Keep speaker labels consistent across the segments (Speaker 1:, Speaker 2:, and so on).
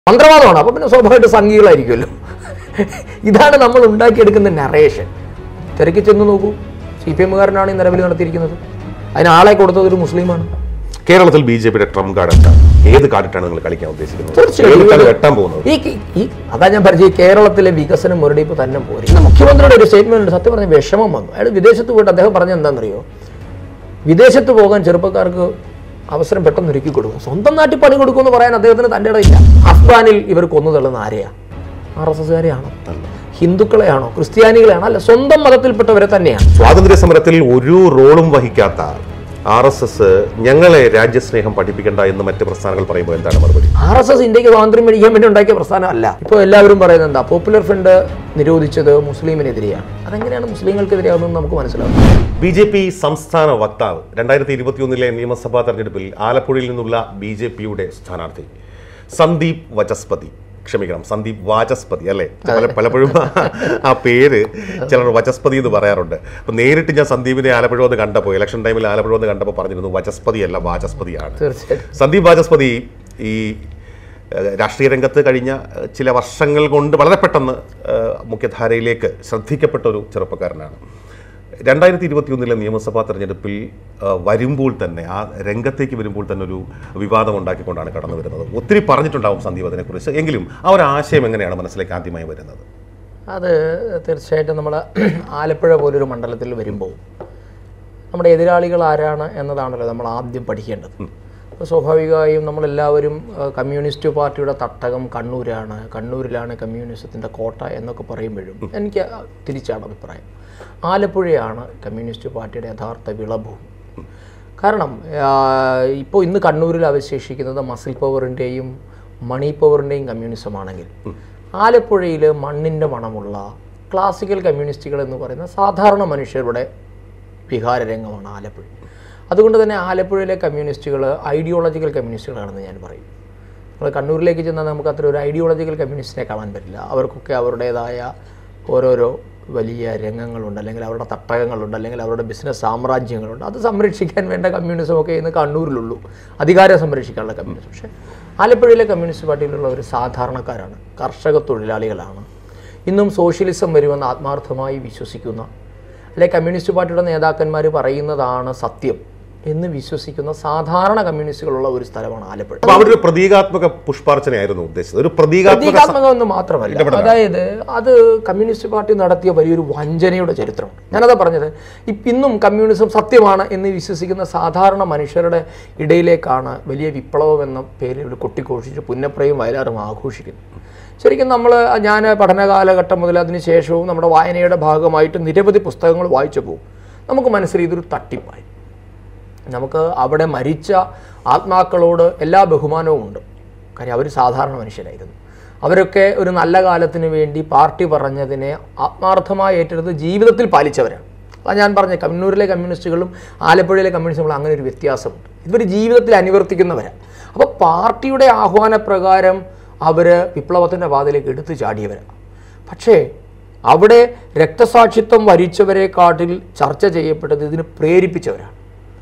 Speaker 1: മന്ത്രവാദമാണ് അപ്പൊ പിന്നെ സ്വാഭാവികമായിട്ട് സംഘികളായിരിക്കുമല്ലോ ഇതാണ് നമ്മൾ ഉണ്ടാക്കിയെടുക്കുന്ന നറേഷൻ തിരക്കി ചെന്ന് നോക്കൂ സി പി എമ്മുകാരനാണ് ഈ നിലവിൽ നടത്തിയിരിക്കുന്നത് അതിന് ആളെ കൊടുത്തത് ഒരു മുസ്ലിമാണ്
Speaker 2: കേരളത്തിൽ ബി ജെ പിയുടെ ട്രംപ് കാർഡ് എന്താണ് ഏത് കാർഡിട്ടാണ് നിങ്ങൾ കളിക്കാൻ ഉദ്ദേശിക്കുന്നത്
Speaker 1: തീർച്ചയായും.
Speaker 2: ഏത് കാർഡ് വെട്ടാൻ പോകുന്നത്
Speaker 1: ഈ ഈ അതാ ഞാൻ പറഞ്ഞത് ഈ കേരളത്തിലെ വികസനം മുരടിപ്പ് തന്നെ പോരും ഇന്ന് മുഖ്യമന്ത്രിയുടെ ഒരു സ്റ്റേറ്റ്മെന്റ് ഉണ്ട് സത്യം പറഞ്ഞ വിഷമം വന്നു അയാൾ വിദേശത്ത് പോയിട്ട് അദ്ദേഹം പറഞ്ഞ എന്താണെന്നറിയോ വിദേശത്ത് പോകാൻ ചെറുപ്പക്കാർക്ക് അവസരം പെട്ടെന്ന് ഒരുക്കി കൊടുക്കും സ്വന്തം നാട്ടിൽ പണി കൊടുക്കുമെന്ന് പറയാൻ അദ്ദേഹത്തിന് തൻ്റെ ഇടയില്ല അഫ്ഗാനിൽ ഇവർ കൊന്നു തള്ളുന്ന ആരെയാ ആർ എസ് എസ്കാരെയാണോ ഹിന്ദുക്കളെയാണോ ക്രിസ്ത്യാനികളെയാണോ അല്ല സ്വന്തം മതത്തിൽപ്പെട്ടവരെ തന്നെയാണ്
Speaker 2: സ്വാതന്ത്ര്യ സമരത്തിൽ ഒരു റോളും വഹിക്കാത്ത ആർ എസ് എസ് ഞങ്ങളെ രാജ്യസ്നേഹം പഠിപ്പിക്കേണ്ട എന്ന് മറ്റ് പ്രസ്ഥാനങ്ങൾ പറയുമ്പോൾ എന്താണ് മറുപടി
Speaker 1: ആർ എസ് എസ് ഇന്ത്യക്ക് സ്വാതന്ത്ര്യം മേടിക്കാൻ വേണ്ടി ഉണ്ടാക്കിയ പ്രസ്ഥാനമല്ല ഇപ്പോൾ എല്ലാവരും പറയുന്നത് എന്താ പോപ്പുലർ ഫ്രണ്ട് നിരോധിച്ചത് മുസ്ലിമിനെതിരെയാണ് അതെങ്ങനെയാണ് മുസ്ലിങ്ങൾക്കെതിരെയാവുന്നത് നമുക്ക് മനസ്സിലാവും
Speaker 2: ബി ജെ പി സംസ്ഥാന വക്താവ് രണ്ടായിരത്തി ഇരുപത്തിയൊന്നിലെ നിയമസഭാ തെരഞ്ഞെടുപ്പിൽ ആലപ്പുഴയിൽ നിന്നുള്ള ബി ജെ പിയുടെ സ്ഥാനാർത്ഥി സന്ദീപ് വചസ്പതി ക്ഷമിക്കണം സന്ദീപ് വാചസ്പതി അല്ലേ പല പലപ്പോഴും ആ പേര് ചിലർ വചസ്പതി എന്ന് പറയാറുണ്ട് അപ്പൊ നേരിട്ട് ഞാൻ സന്ദീപിനെ ആലപ്പുഴ വന്ന് കണ്ടപ്പോൾ ഇലക്ഷൻ ടൈമിൽ ആലപ്പുഴ വന്ന് കണ്ടപ്പോൾ പറഞ്ഞിരുന്നു വചസ്പതി അല്ല വാചസ്പതിയാണ്
Speaker 1: തീർച്ചയായിട്ടും
Speaker 2: സന്ദീപ് വാചസ്പതി ഈ ഏഹ്, രാഷ്ട്രീയ രംഗത്ത് കഴിഞ്ഞ ഏഹ്, ചില വർഷങ്ങൾ കൊണ്ട് വളരെ പെട്ടെന്ന് ഏഹ്, മുഖ്യധാരയിലേക്ക് ശ്രദ്ധിക്കപ്പെട്ട ഒരു ചെറുപ്പക്കാരനാണ് രണ്ടായിരത്തി ഇരുപത്തിയൊന്നിലെ നിയമസഭാ തെരഞ്ഞെടുപ്പിൽ ഏഹ്, വരുമ്പോൾ തന്നെ ആ രംഗത്തേക്ക് വരുമ്പോൾ തന്നെ ഒരു വിവാദം ഉണ്ടാക്കിക്കൊണ്ടാണ് കടന്നു വരുന്നത് ഒത്തിരി പറഞ്ഞിട്ടുണ്ടാവും സന്ദീപ് അതിനെക്കുറിച്ച് എങ്കിലും ആ ഒരു ആശയം എങ്ങനെയാണ് മനസ്സിലേക്ക് ആദ്യമായി വരുന്നത്
Speaker 1: അത് തീർച്ചയായിട്ടും നമ്മൾ ആലപ്പുഴ പോലൊരു മണ്ഡലത്തിൽ വരുമ്പോൾ നമ്മുടെ എതിരാളികൾ ആരാണ് എന്നതാണല്ലോ നമ്മൾ ആദ്യം പഠിക്കേണ്ടത് അപ്പോൾ സ്വാഭാവികമായും നമ്മളെല്ലാവരും ആ, കമ്മ്യൂണിസ്റ്റ് പാർട്ടിയുടെ തട്ടകം കണ്ണൂരാണ് കണ്ണൂരിലാണ് കമ്മ്യൂണിസത്തിൻ്റെ കോട്ട എന്നൊക്കെ പറയുമ്പോഴും എനിക്ക് തിരിച്ചാണ് അഭിപ്രായം ആലപ്പുഴയാണ് കമ്മ്യൂണിസ്റ്റ് പാർട്ടിയുടെ യഥാർത്ഥ വിളഭൂമി കാരണം ഇപ്പോൾ ഇന്ന് കണ്ണൂരിൽ അവശേഷിക്കുന്നത് മസിൽ പവറിൻ്റെയും മണി പവറിൻ്റെയും കമ്മ്യൂണിസം ആണെങ്കിൽ ആലപ്പുഴയിൽ മണ്ണിൻ്റെ മണമുള്ള ക്ലാസിക്കൽ കമ്മ്യൂണിസ്റ്റുകൾ എന്ന് പറയുന്ന സാധാരണ മനുഷ്യരുടെ വികാരരംഗമാണ് ആലപ്പുഴ അതുകൊണ്ട് തന്നെ ആലപ്പുഴയിലെ കമ്മ്യൂണിസ്റ്റുകൾ ഐഡിയോളജിക്കൽ കമ്മ്യൂണിസ്റ്റുകളാണെന്ന് ഞാൻ പറയും നമ്മൾ കണ്ണൂരിലേക്ക് ചെന്നാൽ നമുക്ക് അത്ര ഒരു ഐഡിയോളജിക്കൽ കമ്മ്യൂണിസ്റ്റിനെ കാണാൻ പറ്റില്ല അവർക്കൊക്കെ അവരുടേതായ ഓരോരോ വലിയ രംഗങ്ങളുണ്ട് അല്ലെങ്കിൽ അവരുടെ തട്ടകങ്ങളുണ്ട് അല്ലെങ്കിൽ അവരുടെ ബിസിനസ് സാമ്രാജ്യങ്ങളുണ്ട് അത് സംരക്ഷിക്കാൻ വേണ്ട കമ്മ്യൂണിസം ഒക്കെ ഇന്ന് കണ്ണൂരിലുള്ളൂ അധികാരം സംരക്ഷിക്കാനുള്ള കമ്മ്യൂണിസം പക്ഷേ ആലപ്പുഴയിലെ കമ്മ്യൂണിസ്റ്റ് പാർട്ടിയിലുള്ള ഒരു സാധാരണക്കാരാണ് കർഷക തൊഴിലാളികളാണ് ഇന്നും സോഷ്യലിസം വരുമെന്ന് ആത്മാർത്ഥമായി വിശ്വസിക്കുന്ന അല്ലെ കമ്മ്യൂണിസ്റ്റ് പാർട്ടിയുടെ നേതാക്കന്മാർ പറയുന്നതാണ് സത്യം എന്ന് വിശ്വസിക്കുന്ന സാധാരണ കമ്മ്യൂണിസ്റ്റുകളുള്ള ഒരു സ്ഥലമാണ് ആലപ്പുഴ
Speaker 2: അപ്പൊ അവരൊരു പ്രതീകാത്മക പുഷ്പാർച്ചനയായിരുന്നു ഉദ്ദേശിച്ചത് ഒരു പ്രതീകാത്മക സ-
Speaker 1: പ്രതീകാത്മകമൊന്നും മാത്രമല്ല അതായത് അത് കമ്മ്യൂണിസ്റ്റ് പാർട്ടി നടത്തിയ വലിയൊരു വഞ്ചനയുടെ ചരിത്രമാണ് ഞാനതാ പറഞ്ഞത് ഇപ്പ- ഇന്നും കമ്മ്യൂണിസം സത്യമാണ് എന്ന് വിശ്വസിക്കുന്ന സാധാരണ മനുഷ്യരുടെ ഇടയിലേക്കാണ് വലിയ വിപ്ലവം എന്ന പേരിൽ ഒരു കൊട്ടിഘോഷിച്ച് പുന്നപ്രയും വയലാറും ആഘോഷിക്കുന്നത് ശരിക്കും നമ്മൾ ഞാൻ പഠനകാലഘട്ടം മുതൽ അതിന് ശേഷവും നമ്മുടെ വായനയുടെ ഭാഗമായിട്ട് നിരവധി പുസ്തകങ്ങൾ വായിച്ചപ്പോൾ നമുക്ക് മനസ്സിൽ ഇതൊരു തട്ടിപ്പായി നമുക്ക് അവിടെ മരിച്ച ആത്മാക്കളോട് എല്ലാ ബഹുമാനവും ഉണ്ട് കാര്യം അവർ സാധാരണ മനുഷ്യരായിരുന്നു അവരൊക്കെ ഒരു നല്ല കാലത്തിന് വേണ്ടി പാർട്ടി പറഞ്ഞതിനെ ആത്മാർത്ഥമായി ഏറ്റെടുത്ത് ജീവിതത്തിൽ പാലിച്ചവരാണ് അതാണ് ഞാൻ പറഞ്ഞ കണ്ണൂരിലെ കമ്മ്യൂണിസ്റ്റുകളും ആലപ്പുഴയിലെ കമ്മ്യൂണിസ്റ്റുകളും അങ്ങനെ ഒരു വ്യത്യാസമുണ്ട് ഇവർ ജീവിതത്തിൽ അനുവർത്തിക്കുന്നവരാണ് അപ്പോൾ പാർട്ടിയുടെ ആഹ്വാനപ്രകാരം അവർ വിപ്ലവത്തിൻ്റെ പാതയിലേക്ക് എടുത്തു ചാടിയവരാണ് പക്ഷേ അവിടെ രക്തസാക്ഷിത്വം വരിച്ചവരെക്കാട്ടിൽ ചർച്ച ചെയ്യപ്പെട്ടത് ഇതിന് പ്രേരിപ്പിച്ചവരാണ്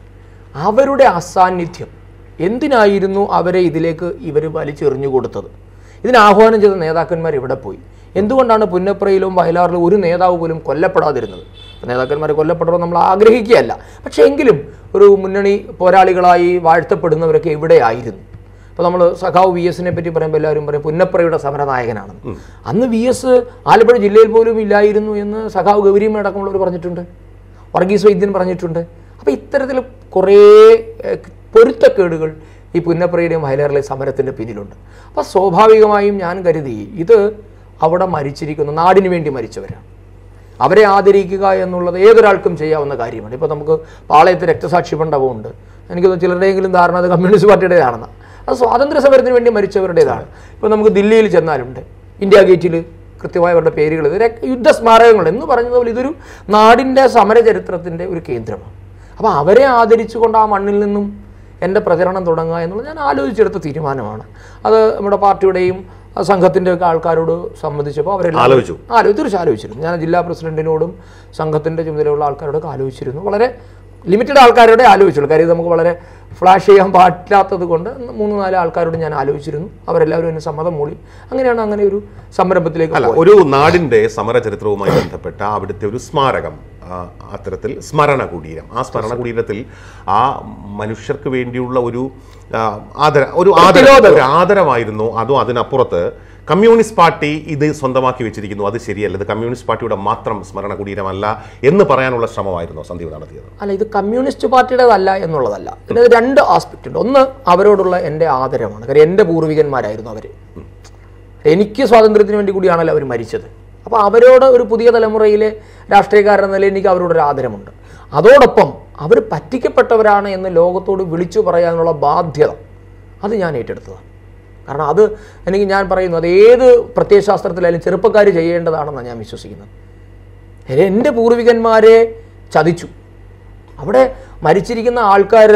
Speaker 1: അവരുടെ അസാന്നിധ്യം എന്തിനായിരുന്നു അവരെ ഇതിലേക്ക് ഇവർ വലിച്ചെറിഞ്ഞു കൊടുത്തത് ഇതിന് ആഹ്വാനം ചെയ്ത നേതാക്കന്മാർ ഇവിടെ പോയി എന്തുകൊണ്ടാണ് പുന്നപ്രയിലും വയലാറിലും ഒരു നേതാവ് പോലും കൊല്ലപ്പെടാതിരുന്നത് നേതാക്കന്മാർ കൊല്ലപ്പെടണം നമ്മൾ ആഗ്രഹിക്കുകയല്ല പക്ഷേ എങ്കിലും ഒരു മുന്നണി പോരാളികളായി വാഴ്ത്തപ്പെടുന്നവരൊക്കെ എവിടെയായിരുന്നു ഇപ്പോൾ നമ്മൾ സഖാവ് വി എസിനെ പറ്റി പറയുമ്പോൾ എല്ലാവരും പറയും പുന്നപ്രയുടെ സമരനായകനാണെന്ന് അന്ന് വി എസ് ആലപ്പുഴ ജില്ലയിൽ പോലും ഇല്ലായിരുന്നു എന്ന് സഖാവ് ഗൗരിയമ്മ അടക്കമുള്ളവർ പറഞ്ഞിട്ടുണ്ട് വർഗീസ് വൈദ്യൻ പറഞ്ഞിട്ടുണ്ട് അപ്പോൾ ഇത്തരത്തിൽ കുറേ ഏഹ്, പൊരുത്തക്കേടുകൾ ഈ പുന്നപ്രയുടെയും വയലാറിലെ സമരത്തിൻ്റെ പിന്നിലുണ്ട് അപ്പോൾ സ്വാഭാവികമായും ഞാൻ കരുതി ഇത് അവിടെ മരിച്ചിരിക്കുന്ന നാടിന് വേണ്ടി മരിച്ചവരാണ് അവരെ ആദരിക്കുക എന്നുള്ളത് ഏതൊരാൾക്കും ചെയ്യാവുന്ന കാര്യമാണ് ഇപ്പോൾ നമുക്ക് പാളയത്ത് രക്തസാക്ഷി മണ്ഡപമുണ്ട് എനിക്ക് തോന്നുന്നു ചിലരുടെയെങ്കിലും ധാരണ അത് കമ്മ്യൂണിസ്റ്റ് പാർട്ടിയുടേതാണെന്ന് അത് സ്വാതന്ത്ര്യ സമരത്തിന് വേണ്ടി മരിച്ചവരുടേതാണ് ഇപ്പോൾ നമുക്ക് ദില്ലിയിൽ ചെന്നാലുണ്ട് ഇന്ത്യ ഗേറ്റിൽ കൃത്യമായ അവരുടെ പേരുകൾ ഇത് രക്- യുദ്ധസ്മാരകങ്ങൾ എന്ന് പറഞ്ഞതുപോലെ ഇതൊരു നാടിൻ്റെ സമരചരിത്രത്തിൻ്റെ ഒരു കേന്ദ്രമാണ് അപ്പോൾ അവരെ ആദരിച്ചുകൊണ്ട് ആ മണ്ണിൽ നിന്നും എൻ്റെ പ്രചരണം തുടങ്ങുക എന്നുള്ളത് ഞാൻ ആലോചിച്ചെടുത്ത തീരുമാനമാണ് അത് നമ്മുടെ പാർട്ടിയുടെയും ആ സംഘത്തിൻ്റെ ഒക്കെ ആൾക്കാരോട് സംബന്ധിച്ചപ്പോൾ അവരെല്ലാം
Speaker 2: ആലോചിച്ചു
Speaker 1: ആലോ തീർച്ചയായും ആലോചിച്ചിരുന്നു ഞാൻ ജില്ലാ പ്രസിഡന്റിനോടും സംഘത്തിൻ്റെ ചുമതലയുള്ള ആൾക്കാരോടൊക്കെ ആലോചിച്ചിരുന്നു വളരെ ലിമിറ്റഡ് ആൾക്കാരോടെ ആലോചിച്ചുള്ളൂ കാര്യം ഇത് നമുക്ക് വളരെ ഫ്ലാഷ് ചെയ്യാൻ പാടില്ലാത്തത് കൊണ്ട് മൂന്ന് നാല് ആൾക്കാരോട് ഞാൻ ആലോചിച്ചിരുന്നു അവരെല്ലാവരും എന്നെ സമ്മതം മൂളി അങ്ങനെയാണ് അങ്ങനെ ഒരു സംരംഭത്തിലേക്ക്
Speaker 2: അല്ല ഒരു നാടിന്റെ സമര ചരിത്രവുമായി ബന്ധപ്പെട്ട അവിടുത്തെ ഒരു സ്മാരകം ആ, അത്തരത്തിൽ സ്മരണ കുടീരം ആ സ്മരണ കുടീരത്തിൽ ആ മനുഷ്യർക്ക് വേണ്ടിയുള്ള ഒരു ആ, ആദര ഒരു ആദര ഒരു ആദരമായിരുന്നു അതോ അതിനപ്പുറത്ത് കമ്മ്യൂണിസ്റ്റ് പാർട്ടി ഇത് സ്വന്തമാക്കി വെച്ചിരിക്കുന്നു അത് ശരിയല്ല ഇത് കമ്മ്യൂണിസ്റ്റ് പാർട്ടിയുടെ മാത്രം സ്മരണ കുടീരമല്ല എന്ന് പറയാനുള്ള ശ്രമമായിരുന്നു സന്ദീപ് നടത്തിയത്
Speaker 1: അല്ല ഇത് കമ്മ്യൂണിസ്റ്റ് പാർട്ടിയുടേതല്ല എന്നുള്ളതല്ല ഇതിന് രണ്ട് ആസ്പെക്റ്റ് ഉണ്ട് ഒന്ന് അവരോടുള്ള എൻ്റെ ആദരവാണ് കാര്യം എൻ്റെ പൂർവികന്മാരായിരുന്നു അവർ എനിക്ക് സ്വാതന്ത്ര്യത്തിന് വേണ്ടി കൂടിയാണല്ലോ അവർ മരിച്ചത് അപ്പോൾ അവരോട് ഒരു പുതിയ തലമുറയിലെ രാഷ്ട്രീയക്കാരെന്ന നിലയിൽ എനിക്ക് അവരോടൊരു ആദരമുണ്ട് അതോടൊപ്പം അവർ പറ്റിക്കപ്പെട്ടവരാണ് എന്ന് ലോകത്തോട് വിളിച്ചു പറയാനുള്ള ബാധ്യത അത് ഞാൻ ഏറ്റെടുത്തതാണ് കാരണം അത് എനിക്ക് ഞാൻ പറയുന്നു അത് ഏത് പ്രത്യയശാസ്ത്രത്തിലായാലും ചെറുപ്പക്കാർ ചെയ്യേണ്ടതാണെന്നാണ് ഞാൻ വിശ്വസിക്കുന്നത് എൻ്റെ പൂർവികന്മാരെ ചതിച്ചു അവിടെ മരിച്ചിരിക്കുന്ന ആൾക്കാർ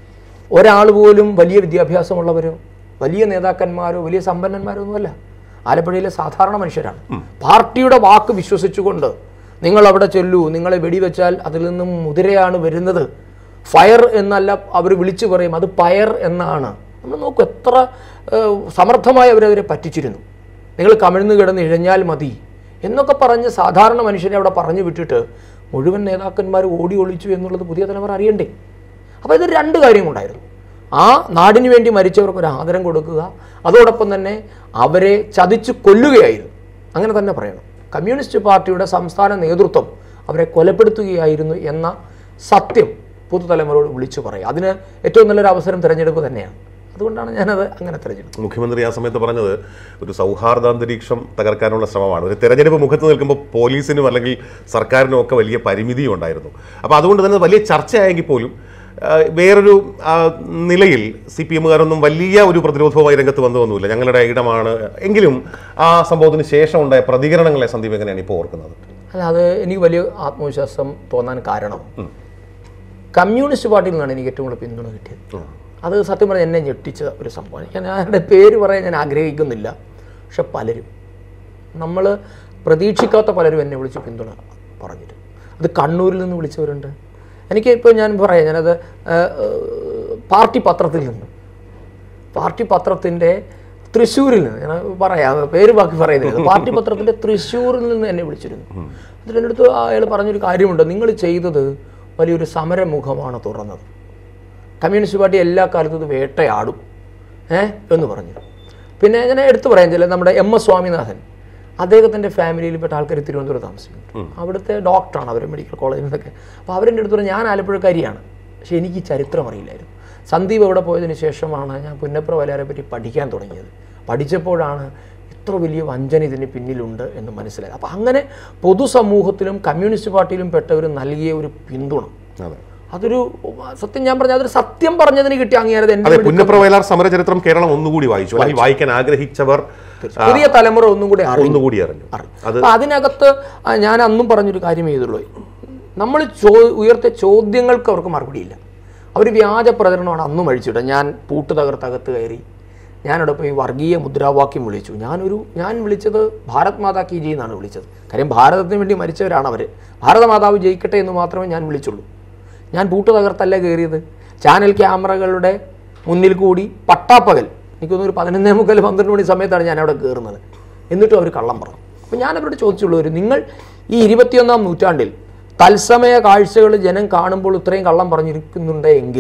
Speaker 1: ഒരാൾ പോലും വലിയ വിദ്യാഭ്യാസമുള്ളവരോ വലിയ നേതാക്കന്മാരോ വലിയ സമ്പന്നന്മാരോ ഒന്നുമല്ല ആലപ്പുഴയിലെ സാധാരണ മനുഷ്യരാണ് പാർട്ടിയുടെ വാക്ക് വിശ്വസിച്ചുകൊണ്ട് നിങ്ങൾ അവിടെ ചെല്ലൂ നിങ്ങളെ വെടിവെച്ചാൽ അതിൽ നിന്നും മുതിരയാണ് വരുന്നത് ഫയർ എന്നല്ല അവർ വിളിച്ചു പറയും അത് പയർ എന്നാണ് നമ്മൾ നോക്കൂ എത്ര ഏഹ്, സമർത്ഥമായി അവരവരെ പറ്റിച്ചിരുന്നു നിങ്ങൾ കമിഴ്ന്ന് കിടന്ന് ഇഴഞ്ഞാൽ മതി എന്നൊക്കെ പറഞ്ഞ് സാധാരണ മനുഷ്യനെ അവിടെ പറഞ്ഞു വിട്ടിട്ട് മുഴുവൻ നേതാക്കന്മാർ ഓടി ഒളിച്ചു എന്നുള്ളത് പുതിയ തലമുറ അറിയണ്ടേ അപ്പോൾ ഇത് രണ്ട് കാര്യങ്ങളുണ്ടായിരുന്നു ആ നാടിന് വേണ്ടി മരിച്ചവർക്ക് ഒരു ആദരം കൊടുക്കുക അതോടൊപ്പം തന്നെ അവരെ ചതിച്ച് കൊല്ലുകയായിരുന്നു അങ്ങനെ തന്നെ പറയണം കമ്മ്യൂണിസ്റ്റ് പാർട്ടിയുടെ സംസ്ഥാന നേതൃത്വം അവരെ കൊലപ്പെടുത്തുകയായിരുന്നു എന്ന സത്യം പുതുതലമുറയോട് വിളിച്ചു പറയുക അതിന് ഏറ്റവും നല്ലൊരു അവസരം തിരഞ്ഞെടുപ്പ് തന്നെയാണ് അതുകൊണ്ടാണ് ഞാനത് അങ്ങനെ തിരഞ്ഞെടുത്തത്
Speaker 2: മുഖ്യമന്ത്രി ആ സമയത്ത് പറഞ്ഞത് ഒരു സൗഹാർദ്ദാന്തരീക്ഷം തകർക്കാനുള്ള ശ്രമമാണ് ഒരു തെരഞ്ഞെടുപ്പ് മുഖത്ത് നിൽക്കുമ്പോൾ പോലീസിനും അല്ലെങ്കിൽ സർക്കാരിനും ഒക്കെ വലിയ പരിമിതിയും ഉണ്ടായിരുന്നു അപ്പോൾ അതുകൊണ്ട് തന്നെ വലിയ ചർച്ചയായെങ്കിൽ പോലും ആ, വേറൊരു ആ, നിലയിൽ സി പി എമ്മുകാരൊന്നും വലിയ ഒരു പ്രതിരോധവുമായി രംഗത്ത് വന്നതൊന്നുമില്ല ഞങ്ങളുടെ ഇടമാണ് എങ്കിലും ആ സംഭവത്തിന് ശേഷം ഉണ്ടായ പ്രതികരണങ്ങളെ സന്ദീപ് എങ്ങനെയാണ് ഇപ്പോൾ ഓർക്കുന്നത്
Speaker 1: അല്ല അത് എനിക്ക് വലിയ ആത്മവിശ്വാസം തോന്നാൻ കാരണം കമ്മ്യൂണിസ്റ്റ് പാർട്ടിയിൽ നിന്നാണ് എനിക്ക് ഏറ്റവും കൂടുതൽ പിന്തുണ കിട്ടിയത് അത് സത്യം പറഞ്ഞാൽ എന്നെ ഞെട്ടിച്ച ഒരു സംഭവമാണ് ഞാൻ ആരുടെ പേര് പറയാൻ ഞാൻ ആഗ്രഹിക്കുന്നില്ല പക്ഷെ പലരും നമ്മൾ പ്രതീക്ഷിക്കാത്ത പലരും എന്നെ വിളിച്ച് പിന്തുണ പറഞ്ഞിട്ട് അത് കണ്ണൂരിൽ നിന്ന് വിളിച്ചവരുണ്ട് എനിക്ക് ഇപ്പോൾ ഞാൻ പറയാം ഞാനത് ആ, ആ, പാർട്ടി പത്രത്തിൽ നിന്ന് പാർട്ടി പത്രത്തിൻ്റെ തൃശ്ശൂരിൽ നിന്ന് ഞാൻ പറയാം പേര് ബാക്കി പറയുന്നില്ല പാർട്ടി പത്രത്തിൻ്റെ തൃശ്ശൂരിൽ നിന്ന് എന്നെ വിളിച്ചിരുന്നു എന്നിട്ട് എൻ്റെ അടുത്ത് അയാൾ പറഞ്ഞൊരു കാര്യമുണ്ട് നിങ്ങൾ ചെയ്തത് വലിയൊരു സമരമുഖമാണ് തുറന്നത് കമ്മ്യൂണിസ്റ്റ് പാർട്ടി എല്ലാ കാലത്തും ഇത് വേട്ടയാടും ഏ എന്ന് പറഞ്ഞു പിന്നെ ഞാൻ എടുത്തു പറയാൻ ചില നമ്മുടെ എം എസ് സ്വാമിനാഥൻ അദ്ദേഹത്തിൻ്റെ ഫാമിലിയിൽപ്പെട്ട ആൾക്കാർ തിരുവനന്തപുരം താമസിക്കുന്നു അവിടുത്തെ ഡോക്ടറാണ് അവർ മെഡിക്കൽ കോളേജിൽ നിന്നൊക്കെ അപ്പോൾ അവരെൻ്റെ അടുത്ത് പറഞ്ഞു ഞാൻ ആലപ്പുഴക്കാരിയാണ് പക്ഷേ എനിക്ക് ഈ ചരിത്രം അറിയില്ലായിരുന്നു സന്ദീപ് അവിടെ പോയതിന് ശേഷമാണ് ഞാൻ പുന്നപ്ര വലാരെ പറ്റി പഠിക്കാൻ തുടങ്ങിയത് പഠിച്ചപ്പോഴാണ് ഇത്ര വലിയ വഞ്ചന ഇതിന് പിന്നിലുണ്ട് എന്ന് മനസ്സിലായത് അപ്പോൾ അങ്ങനെ പൊതുസമൂഹത്തിലും കമ്മ്യൂണിസ്റ്റ് പാർട്ടിയിലും പെട്ടവർ നൽകിയ ഒരു പിന്തുണ
Speaker 2: അതെ
Speaker 1: അതൊരു സത്യം ഞാൻ പറഞ്ഞ അതൊരു സത്യം പറഞ്ഞതിന് കിട്ടിയ അംഗീകാരത എൻ്റെ
Speaker 2: അതെ പുന്നപ്ര വയലാർ സമരചരിത്രം കേരളം ഒന്നുകൂടി വായിച്ചു അല്ലെങ്കിൽ വായിക്കാൻ ആഗ്രഹിച്ചവർ
Speaker 1: പുതിയ തലമുറ ഒന്നും കൂടി അറിയും
Speaker 2: ഒന്നുകൂടി അറിഞ്ഞു അത്
Speaker 1: അപ്പൊ അതിനകത്ത് ആ, ഞാൻ അന്നും പറഞ്ഞൊരു കാര്യം ചെയ്തുള്ളൂ നമ്മൾ ചോ ഉയർത്തിയ ചോദ്യങ്ങൾക്ക് അവർക്ക് മറുപടിയില്ല അവർ വ്യാജ പ്രചരണമാണ് അന്നും അഴിച്ചിട്ട് ഞാൻ പൂട്ട് തകർത്തകത്ത് കയറി ഞാനവിടെ പോയി വർഗീയ മുദ്രാവാക്യം വിളിച്ചു ഞാനൊരു ഞാൻ വിളിച്ചത് ഭാരത് മാതാ കി ജി എന്നാണ് വിളിച്ചത് കാര്യം ഭാരതത്തിന് വേണ്ടി മരിച്ചവരാണ് അവർ ഭാരതമാതാവ് ജയിക്കട്ടെ എന്ന് മാത്രമേ ഞാൻ വിളിച്ചുള്ളൂ ഞാൻ പൂട്ട് തകർത്തല്ല കയറിയത് ചാനൽ ക്യാമറകളുടെ മുന്നിൽ കൂടി പട്ടാപ്പകൽ എനിക്കൊന്നൊരു പതിനൊന്നേ മുക്കാൽ പന്ത്രണ്ട് മണി സമയത്താണ് ഞാൻ അവിടെ കയറുന്നത് എന്നിട്ടും അവർ കള്ളം പറഞ്ഞു അപ്പോൾ ഞാൻ അവരോട് ചോദിച്ചുള്ളൂ ഒരു നിങ്ങൾ ഈ ഇരുപത്തിയൊന്നാം നൂറ്റാണ്ടിൽ തത്സമയ കാഴ്ചകൾ ജനം കാണുമ്പോൾ ഇത്രയും കള്ളം പറഞ്ഞിരിക്കുന്നുണ്ട് എങ്കിൽ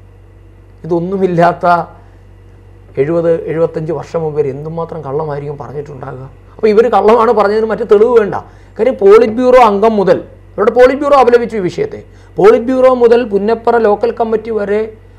Speaker 1: ഇതൊന്നുമില്ലാത്ത എഴുപത് എഴുപത്തഞ്ച് വർഷം മുമ്പ് വരെ എന്തുമാത്രം കള്ളമായിരിക്കും പറഞ്ഞിട്ടുണ്ടാകുക അപ്പോൾ ഇവർ കള്ളമാണ് പറഞ്ഞതിന് മറ്റു തെളിവ് വേണ്ട കാര്യം പോളിറ്റ് ബ്യൂറോ അംഗം മുതൽ ഇവിടെ പോളിറ്റ് ബ്യൂറോ അപലപിച്ചു ഈ വിഷയത്തെ പോളിറ്റ് ബ്യൂറോ മുതൽ പുന്നപ്പറ ലോക്കൽ കമ്മിറ്റി വരെ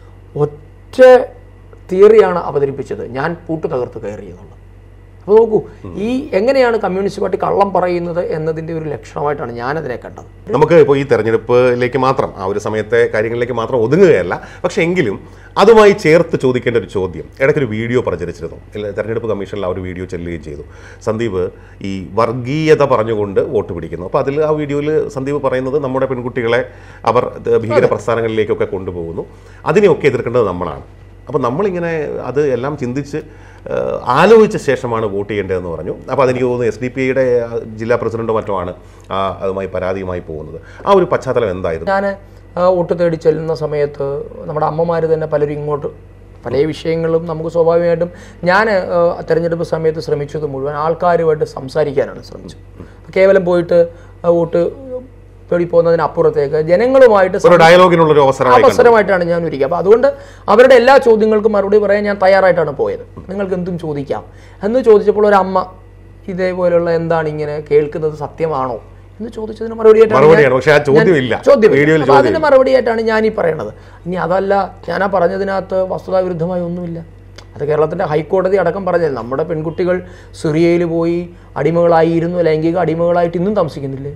Speaker 1: ഒറ്റ തിയറിയാണ് അവതരിപ്പിച്ചത് ഞാൻ പൂട്ട് തകർത്ത് കയറി എന്നുള്ളത് അപ്പോൾ നോക്കൂ ഈ എങ്ങനെയാണ് കമ്മ്യൂണിസ്റ്റ് പാർട്ടി കള്ളം പറയുന്നത് എന്നതിൻ്റെ ഒരു ലക്ഷണമായിട്ടാണ് ഞാനതിനെ കണ്ടത്
Speaker 2: നമുക്ക് ഇപ്പോൾ ഈ തെരഞ്ഞെടുപ്പിലേക്ക് മാത്രം ആ ഒരു സമയത്തെ കാര്യങ്ങളിലേക്ക് മാത്രം ഒതുങ്ങുകയല്ല പക്ഷെ എങ്കിലും അതുമായി ചേർത്ത് ചോദിക്കേണ്ട ഒരു ചോദ്യം ഇടയ്ക്കൊരു വീഡിയോ പ്രചരിച്ചിരുന്നു ഇല്ല, തെരഞ്ഞെടുപ്പ് കമ്മീഷനിൽ ആ ഒരു വീഡിയോ ചെല്ലുകയും ചെയ്തു സന്ദീപ് ഈ വർഗീയത പറഞ്ഞുകൊണ്ട് വോട്ട് പിടിക്കുന്നു അപ്പോൾ അതിൽ ആ വീഡിയോയിൽ സന്ദീപ് പറയുന്നത് നമ്മുടെ പെൺകുട്ടികളെ അവർ ദ- ഭീകര പ്രസ്ഥാനങ്ങളിലേക്കൊക്കെ കൊണ്ടുപോകുന്നു അതിനെയൊക്കെ എതിർക്കേണ്ടത് നമ്മളാണ് അപ്പോൾ നമ്മളിങ്ങനെ അത് എല്ലാം ചിന്തിച്ച് ഏഹ്, ആലോചിച്ച ശേഷമാണ് വോട്ട് ചെയ്യേണ്ടതെന്ന് പറഞ്ഞു അപ്പോൾ അതെനിക്ക് തോന്നുന്നു എസ് ഡി പി ഐയുടെ ജില്ലാ പ്രസിഡന്റോ മറ്റോ ആണ് ആ, അതുമായി പരാതിയുമായി പോകുന്നത് ആ ഒരു പശ്ചാത്തലം എന്തായിരുന്നു
Speaker 1: ഞാൻ ആ, വോട്ട് തേടി ചെല്ലുന്ന സമയത്ത് നമ്മുടെ അമ്മമാർ തന്നെ പലരും ഇങ്ങോട്ട് പല വിഷയങ്ങളും നമുക്ക് സ്വാഭാവികമായിട്ടും ഞാൻ തെരഞ്ഞെടുപ്പ് സമയത്ത് ശ്രമിച്ചത് മുഴുവൻ ആൾക്കാരുമായിട്ട് സംസാരിക്കാനാണ് ശ്രമിച്ചത് കേവലം പോയിട്ട് ആ, വോട്ട് തേടി പോകുന്നതിനപ്പുറത്തേക്ക് ജനങ്ങളുമായിട്ട്
Speaker 2: ഒരു ഡയലോഗിനുള്ള ഒരു അവസരമായി കണ്ടു.
Speaker 1: അവസരമായിട്ടാണ് ഞാൻ ഒരുക്കുക അപ്പോൾ അതുകൊണ്ട് അവരുടെ എല്ലാ ചോദ്യങ്ങൾക്കും മറുപടി പറയാൻ ഞാൻ തയ്യാറായിട്ടാണ് പോയത് നിങ്ങൾക്ക് എന്തും ചോദിക്കാം എന്ന് ചോദിച്ചപ്പോൾ ഒരു അമ്മ ഇതേപോലെയുള്ള എന്താണ് ഇങ്ങനെ കേൾക്കുന്നത് സത്യമാണോ എന്ന് ചോദിച്ചതിന് മറുപടിയായിട്ടാണ് ഞാൻ-
Speaker 2: മറുപടിയാണ് പക്ഷെ ആ ചോദ്യം ഇല്ല
Speaker 1: ചോദ്യമില്ല.
Speaker 2: വീഡിയോയിൽ
Speaker 1: അപ്പോൾ
Speaker 2: ചോദ്യം
Speaker 1: അതിന് മറുപടിയായിട്ടാണ് ഞാൻ ഈ പറയണത് ഇനി അതല്ല ഞാൻ ആ പറഞ്ഞതിനകത്ത് വസ്തുതാവിരുദ്ധമായി ഒന്നുമില്ല അത് കേരളത്തിൻ്റെ ഹൈക്കോടതി അടക്കം പറഞ്ഞത് നമ്മുടെ പെൺകുട്ടികൾ സിറിയയിൽ പോയി അടിമകളായിരുന്നു ലൈംഗിക അടിമകളായിട്ട് ഇന്നും താമസിക്കുന്നില്ലേ